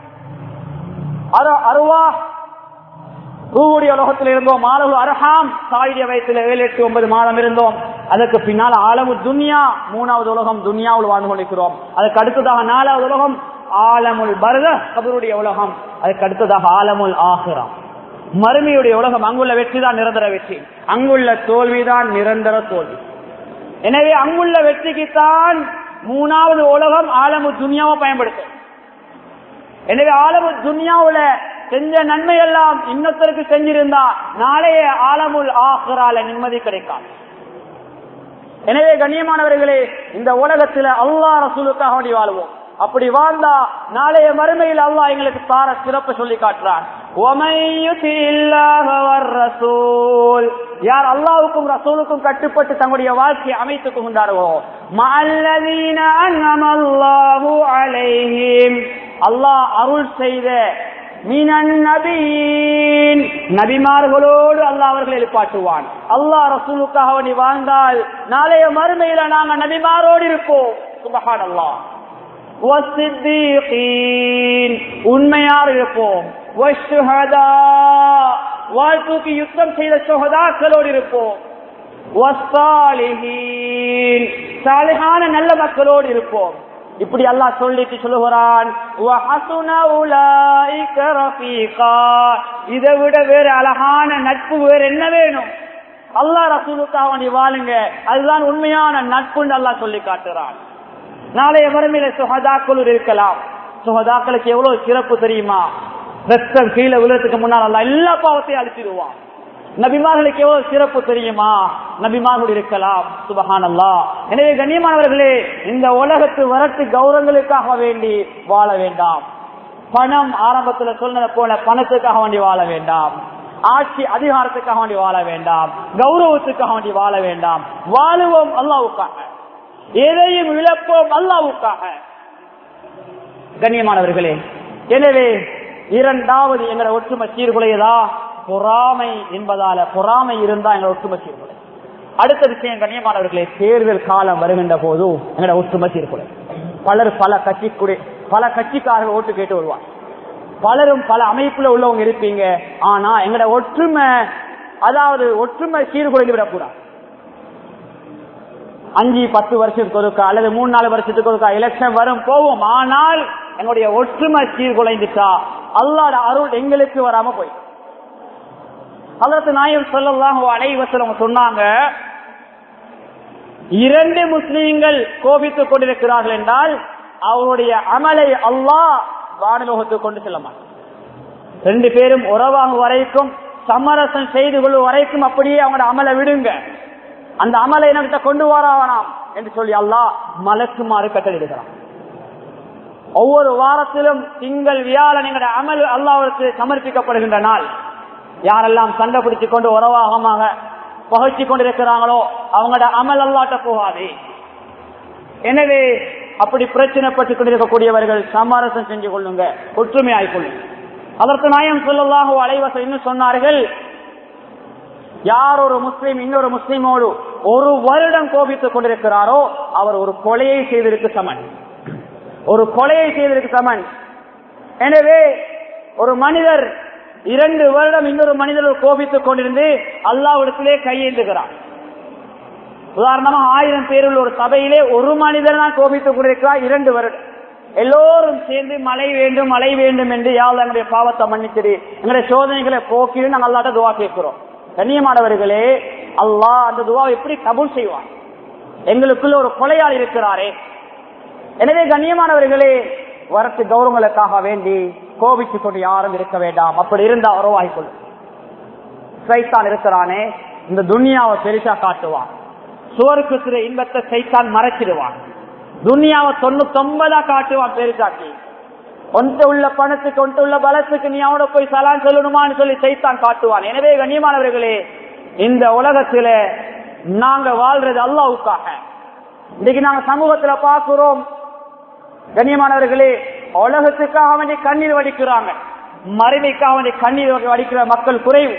அருவா ரூவுடைய உலகத்தில் இருந்தோம் ஆலகு அரஹாம் தாயுடைய வயசுல ஏழு எட்டு ஒன்பது மாதம் இருந்தோம் அதற்கு பின்னால் ஆலமு துன்யா மூணாவது உலகம் துன்யாவில் வாழ்ந்து கொண்டிருக்கிறோம் அதுக்கு அடுத்ததாக நாலாவது உலகம் ஆலமுல் பரத கபருடைய உலகம் அதுக்கு அடுத்ததாக ஆலமுல் ஆஹிரம் மறுமையுடைய உலகம் அங்குள்ள வெற்றி தான் நிரந்தர வெற்றி அங்குள்ள தோல்விதான் நிரந்தர தோல்வி எனவே அங்குள்ள வெற்றிக்குத்தான் மூணாவது உலகம் ஆலமு துன்யாவை பயன்படுத்தும் எனவே ஆலமு துன்யாவுல செஞ்ச நன்மை எல்லாம் இன்னொருத்தருக்கு செஞ்சிருந்தா நாளைய ஆலமுல் ஆஹரால நிம்மதி கிடைக்காது எனவே கண்ணியமானவர்களே இந்த உலகத்துல அல்லா ரசூலுக்காக வேண்டி வாழ்வோம் அப்படி வாழ்ந்தா நாளைய மறுமையில் அல்லா எங்களுக்கு தார சிறப்பு சொல்லி காட்டுறான் யார் அல்லாவுக்கும் ரசூலுக்கும் கட்டுப்பட்டு தங்களுடைய வாழ்க்கையை அமைத்துக் கொண்டாரோ அல்லாஹ் அருள் செய்த நபிமார்களோடு அல்லாஹ் அவர்கள் எழுப்பாட்டுவான் அல்லாஹ் ரசூலுக்காக நீ வாழ்ந்தால் நாளைய மறுமையில நாங்க நபிமாரோடு இருப்போம் சுபஹான் அல்லாஹ் உண்மையார் இருப்போம் வாழ்த்துக்கு யுத்தம் செய்த சுகதாக்களோடு இருப்போம் சாலிகான நல்ல மக்களோடு இருப்போம் இப்படி அல்லாஹ் சொல்லிட்டு சொல்லுகிறான் இதை விட வேற அழகான நட்பு வேற என்ன வேணும் அல்லாஹ் ரசூலுக்காக நீ வாழுங்க அதுதான் உண்மையான நட்புன்னு அல்லாஹ் சொல்லி காட்டுறான் நாளைய மறுமையில சுகதாக்கள் இருக்கலாம் சுகதாக்களுக்கு எவ்வளவு சிறப்பு தெரியுமா ரத்தம் கீழே விழுறதுக்கு முன்னால் அல்ல எல்லா பாவத்தையும் அழிச்சிடுவான் நபிமார்களுக்கு எவ்வளவு சிறப்பு தெரியுமா நபிமார்கள் இருக்கலாம் சுபஹான் அல்லா எனவே கண்ணியமானவர்களே இந்த உலகத்து வரட்டு கௌரவங்களுக்காக வேண்டி வாழ வேண்டாம் பணம் ஆரம்பத்துல சொன்னதை போல பணத்துக்காக வேண்டி வாழ வேண்டாம் ஆட்சி அதிகாரத்துக்காக வேண்டி வாழ வேண்டாம் கௌரவத்துக்காக வேண்டி வாழ வேண்டாம் வாழுவோம் அல்லாவுக்காக எதையும் இழப்போம் அல்லாவுக்காக கண்ணியமானவர்களே எனவே இரண்டாவது எங்களை ஒற்றுமை சீர்குலையதா பொறாமை என்பதால பொறாமை இருந்தா எங்களை ஒற்றுமை சீர்குலை அடுத்த விஷயம் கண்ணியமானவர்களே தேர்தல் காலம் வருகின்ற போது எங்களோட ஒற்றுமை சீர்குலை பலர் பல கட்சி பல கட்சிக்காரர்கள் ஓட்டு கேட்டு வருவாங்க பலரும் பல அமைப்புல உள்ளவங்க இருப்பீங்க ஆனா எங்களோட ஒற்றுமை அதாவது ஒற்றுமை சீர்குலைந்து விடக்கூடாது அஞ்சு பத்து வருஷத்துக்கு ஒருக்கா அல்லது மூணு நாலு வருஷத்துக்கு ஒருக்கா எலெக்ஷன் வரும் போவோம் ஆனால் எங்களுடைய ஒற்றுமை சீர்குலைந்துட்டா அல்லாட அருள் எங்களுக்கு வராம போய் அதற்கு நாயம் சொல்லலாம் அனைவசரம் சொன்னாங்க இரண்டு முஸ்லீம்கள் கோபித்துக் கொண்டிருக்கிறார்கள் என்றால் அவருடைய அமலை அல்லாஹ் வானலோகத்துக்கு கொண்டு செல்ல மாட்டார் ரெண்டு பேரும் உறவாகும் வரைக்கும் சமரசம் செய்து கொள்ளும் வரைக்கும் அப்படியே அவங்களோட அமலை விடுங்க அந்த அமலை என்கிட்ட கொண்டு வராவனாம் என்று சொல்லி அல்லாஹ் மலக்குமாறு கட்டளிடுகிறான் ஒவ்வொரு வாரத்திலும் திங்கள் வியாழன் எங்களுடைய அமல் அல்லாவிற்கு சமர்ப்பிக்கப்படுகின்ற நாள் யாரெல்லாம் சண்டை பிடித்துக் கொண்டு உறவாகமாக பகழ்ச்சி கொண்டிருக்கிறாங்களோ அவங்களோட அமல் அல்லாட்ட போகாது எனவே அப்படி பிரச்சனைப்பட்டுக் கொண்டிருக்கக்கூடியவர்கள் சமரசம் செஞ்சு கொள்ளுங்க ஒற்றுமையாய் கொள்ளுங்க அதற்கு நாயம் சொல்லலாக அலைவசம் இன்னும் சொன்னார்கள் யார் ஒரு முஸ்லீம் இன்னொரு முஸ்லீமோடு ஒரு வருடம் கோபித்துக் கொண்டிருக்கிறாரோ அவர் ஒரு கொலையை செய்திருக்கு சமன் ஒரு கொலையை செய்வதற்கு சமன் எனவே ஒரு மனிதர் இரண்டு வருடம் இன்னொரு மனிதர் கோபித்துக் கொண்டிருந்து அல்லாவிடத்திலே கையேந்துகிறார் உதாரணமா ஆயிரம் பேருள்ள ஒரு சபையிலே ஒரு மனிதர் தான் கோபித்துக் கொண்டிருக்கிறார் இரண்டு வருடம் எல்லோரும் சேர்ந்து மழை வேண்டும் மழை வேண்டும் என்று யாவது எங்களுடைய பாவத்தை மன்னிச்சிடு எங்களுடைய சோதனைகளை போக்கி நாங்கள் அல்லாட்ட துவா கேட்கிறோம் கண்ணியமானவர்களே அல்லாஹ் அந்த துவா எப்படி கபூல் செய்வான் எங்களுக்குள்ள ஒரு கொலையாள் இருக்கிறாரே எனவே கண்ணியமானவர்களே வரத்து கௌரவங்களுக்காக வேண்டி கோபித்துக் கொண்டு யாரும் இருக்க வேண்டாம் அப்படி இருந்தா உறவாகிக்கொள்ளும் சைத்தான் இருக்கிறானே இந்த துனியாவை பெருசா காட்டுவான் சுவருக்கு சிறு இன்பத்தை சைத்தான் மறைச்சிடுவான் துனியாவை தொண்ணூத்தி ஒன்பதா காட்டுவான் பெருசாக்கி ஒன்று உள்ள பணத்துக்கு ஒன்று உள்ள பலத்துக்கு நீ அவனை போய் சலான் சொல்லணுமான்னு சொல்லி சைத்தான் காட்டுவான் எனவே கண்ணியமானவர்களே இந்த உலகத்தில நாங்க வாழ்றது அல்லாவுக்காக இன்னைக்கு நாங்க சமூகத்துல பார்க்கிறோம் கண்ணியமானவர்களே உலகத்துக்காக வேண்டி கண்ணீர் வடிக்கிறாங்க மறுமைக்காக வேண்டி கண்ணீர் வடிக்கிற மக்கள் குறைவு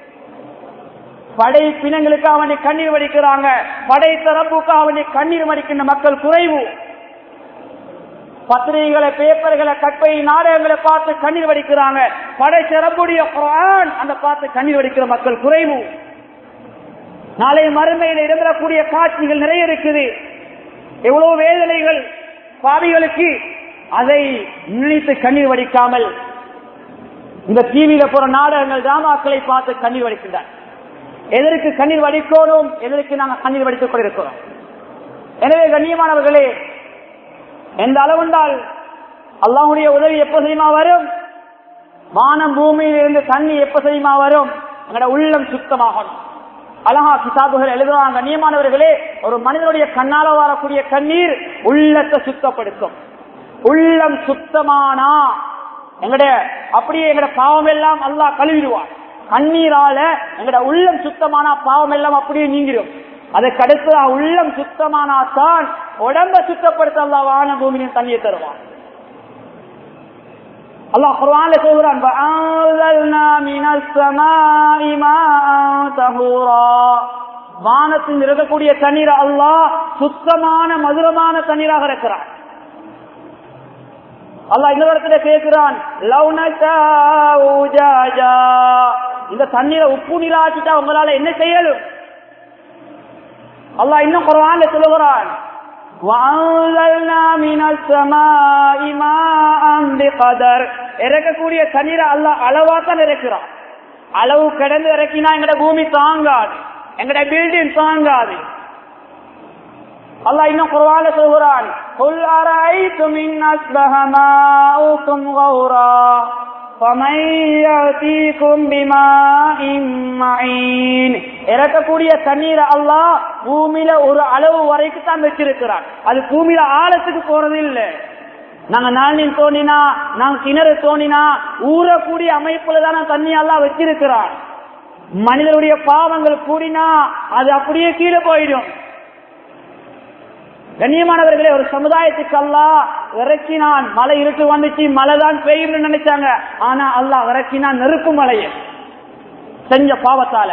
படை பிணங்களுக்காக வேண்டி கண்ணீர் வடிக்கிறாங்க படை தரப்புக்காக வேண்டி கண்ணீர் வடிக்கின்ற மக்கள் குறைவு பத்திரிகைகளை பேப்பர்களை கற்பை நாடகங்களை பார்த்து கண்ணீர் வடிக்கிறாங்க படை சிறப்புடைய குரான் அந்த பார்த்து கண்ணீர் வடிக்கிற மக்கள் குறைவு நாளை மறுமையில் இடம்பெறக்கூடிய காட்சிகள் நிறைய இருக்குது எவ்வளவு வேதனைகள் பாவிகளுக்கு அதை நினைத்து கண்ணீர் வடிக்காமல் இந்த டிவியில போற நாடகங்கள் டிராமாக்களை பார்த்து கண்ணீர் வடிக்கின்றார் எதற்கு கண்ணீர் வடிக்கணும் எதற்கு நாங்கள் கண்ணீர் வடித்துக் கொண்டிருக்கிறோம் எனவே கண்ணியமானவர்களே எந்த அளவுண்டால் அல்லாஹுடைய உதவி எப்ப செய்யுமா வரும் வானம் பூமியில் இருந்து தண்ணி எப்ப செய்யுமா வரும் எங்களோட உள்ளம் சுத்தமாகணும் அழகா கிதாபுகள் எழுதுவாங்க கண்ணியமானவர்களே ஒரு மனிதனுடைய கண்ணால வரக்கூடிய கண்ணீர் உள்ளத்தை சுத்தப்படுத்தும் உள்ளம் சுத்தமானா எங்கட அப்படியே எங்கட பாவம் எல்லாம் அல்லாஹ் கழுவிடுவான் கண்ணீரால எங்கட உள்ளம் சுத்தமானா பாவம் எல்லாம் அப்படியே நீங்கிடும் அதுக்கு அடுத்து உள்ளம் சுத்தமானா தான் உடம்ப சுத்தப்படுத்த அல்லா வான பூமியின் தண்ணியை தருவான் அல்லாஹ் குர்ஆன்ல சொல்றான் வஅன்ஸல்னா மினஸ் ஸமாஇ மாஅன் தஹூரா வானத்தில் இருக்கக்கூடிய தண்ணீர் அல்லாஹ் சுத்தமான மதுரமான தண்ணீராக இருக்கிறான் அல்லாஹ் இன்னொரு இடத்துல கேட்கிறான் இந்த தண்ணீரை உப்பு நீராக்கிட்டா உங்களால என்ன செய்யலும் அல்லாஹ் இன்னும் குரான்ல சொல்லுகிறான் இறக்கக்கூடிய தண்ணீரை அல்ல அளவா தான் இறக்கிறான் அளவு கிடந்து இறக்கினா எங்கட பூமி தாங்காது எங்கட பில்டிங் தாங்காது அல்லாஹ் இன்னும் குர்ஆன்ல சொல்கிறான் குல் அரைத்தும் இன் அஸ்பஹ மாஉக்கும் கௌரா فمن يأتيكم بماء معين இறக்கக்கூடிய தண்ணீரை அல்லாஹ் பூமியில ஒரு அளவு வரைக்கும் தான் வச்சிருக்கிறான் அது பூமியில ஆழத்துக்கு போறது இல்லை நாங்க நாளின் தோண்டினா நாங்க கிணறு தோண்டினா ஊறக்கூடிய அமைப்புல தான் தண்ணி எல்லாம் வச்சிருக்கிறான் மனிதனுடைய பாவங்கள் கூடினா அது அப்படியே கீழே போயிடும் கண்ணியமானவர்களே ஒரு சமுதாயத்துக்கு அல்லா இறக்கினான் மழை இருட்டு வந்துச்சு மழை தான் பெய்யும் நினைச்சாங்க ஆனா அல்லாஹ் இறக்கினான் நெருப்பு மழைய செஞ்ச பாவத்தால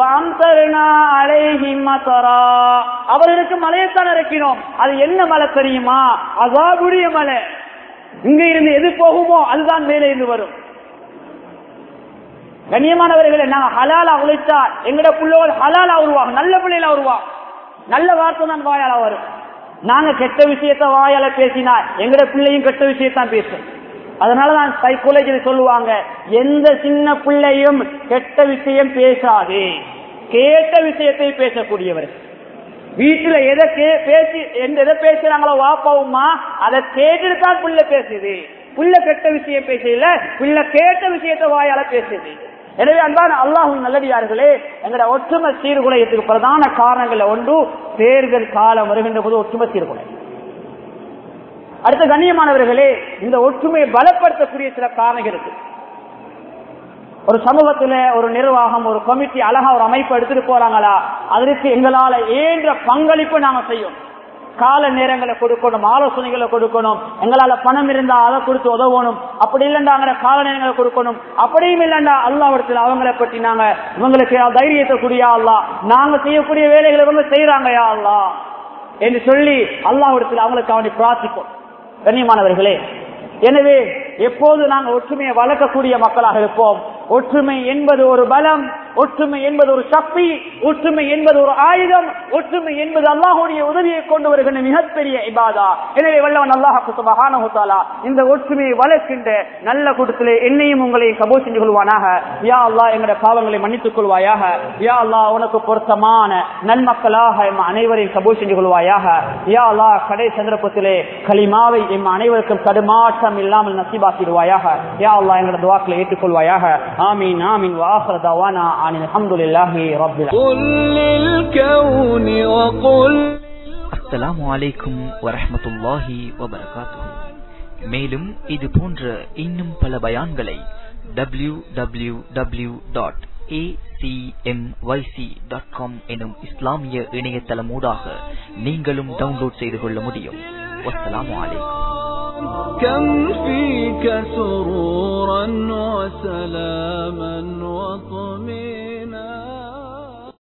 அவர்களுக்கு மலையத்தான் இறக்கினோம் அது என்ன மலை தெரியுமா அதாபுடைய மலை இங்க இருந்து எது போகுமோ அதுதான் மேலே இருந்து வரும் கண்ணியமானவர்களை நாங்க ஹலாலா உழைச்சா எங்கட பிள்ளைகள் ஹலாலா உருவாகும் நல்ல பிள்ளைகளா உருவாகும் நல்ல வார்த்தை தான் வாயால வரும் நாங்க கெட்ட விஷயத்த வாயால பேசினா எங்கட பிள்ளையும் கெட்ட விஷயத்தான் பேசும் அதனாலதான் சைக்காலஜியில் சொல்லுவாங்க எந்த சின்ன பிள்ளையும் கெட்ட விஷயம் பேசாது கேட்ட விஷயத்தை பேசக்கூடியவர் வீட்டுல எதை பேசி எந்த எதை பேசுறாங்களோ வாப்பாவுமா அதை கேட்டுட்டு தான் பிள்ளை பேசுது பிள்ளை கெட்ட விஷயம் பேசல பிள்ளை கேட்ட விஷயத்த வாயால பேசுது எனவே அன்பான அல்லாஹும் நல்லடியார்களே எங்களோட ஒற்றுமை சீர்குலையத்துக்கு பிரதான காரணங்கள் ஒன்று தேர்தல் காலம் வருகின்ற போது ஒற்றுமை சீர்குலை அடுத்த கண்ணியமானவர்களே இந்த ஒற்றுமையை பலப்படுத்தக்கூடிய சில காரணங்கள் இருக்கு ஒரு சமூகத்துல ஒரு நிர்வாகம் ஒரு கமிட்டி அழகா ஒரு அமைப்பு எடுத்துட்டு போறாங்களா அதற்கு எங்களால ஏன்ற பங்களிப்பு நாம செய்யும் கால நேரங்களை கொடுக்கணும் ஆலோசனைகளை கொடுக்கணும் எங்களால பணம் இருந்தா அதை கொடுத்து உதவணும் அப்படி இல்லைண்டா கால நேரங்களை கொடுக்கணும் அப்படியும் இல்லைண்டா அல்லாவிடத்தில் அவங்களை பற்றி நாங்க இவங்களுக்கு தைரியத்தை கூடியா அல்லா நாங்க செய்யக்கூடிய வேலைகளை இவங்க செய்யறாங்க யா அல்லா என்று சொல்லி அல்லாவிடத்தில் அவங்களுக்கு அவனை பிரார்த்திக்கும் கண்ணியமானவர்களே எனவே எப்போது நாங்கள் ஒற்றுமையை வளர்க்கக்கூடிய மக்களாக இருப்போம் ஒற்றுமை என்பது ஒரு பலம் ஒற்றுமை என்பது ஒரு சக்தி ஒற்றுமை என்பது ஒரு ஆயுதம் ஒற்றுமை என்பது அல்லாஹுடைய உதவியை கொண்டு வருகின்ற மிகப்பெரிய இபாதா எனவே வல்லவன் அல்லாஹாலா இந்த ஒற்றுமையை வளர்க்கின்ற நல்ல கூட்டத்திலே என்னையும் உங்களையும் கபூல் செஞ்சு கொள்வானாக யா அல்லா எங்களுடைய பாவங்களை மன்னித்துக் கொள்வாயாக யா அல்லா உனக்கு பொருத்தமான நன்மக்களாக எம் அனைவரையும் கபூல் செஞ்சு கொள்வாயாக யா அல்லா கடை சந்தர்ப்பத்திலே களிமாவை எம் அனைவருக்கும் தடுமாற்றம் இல்லாமல் நசீபாக்கிடுவாயாக யா அல்லா எங்களோட துவாக்களை ஏற்றுக்கொள்வாயாக ஆமீன் ஆமீன் வாஹர் தவானா عن الحمد لله رب قل للكون وقل அஸ்ஸலாமு அலைக்கும் வரஹ்மத்துல்லாஹி வபரகாத்துஹு மேலும் இது போன்ற இன்னும் பல பயான்களை W W W dot dot com எனும் இஸ்லாமிய இணையதளமூடாக நீங்களும் டவுன்லோட் செய்து கொள்ள முடியும் வஸ்ஸலாமு அலைக்கும் كم فيك سرورا وسلاما وطمئنا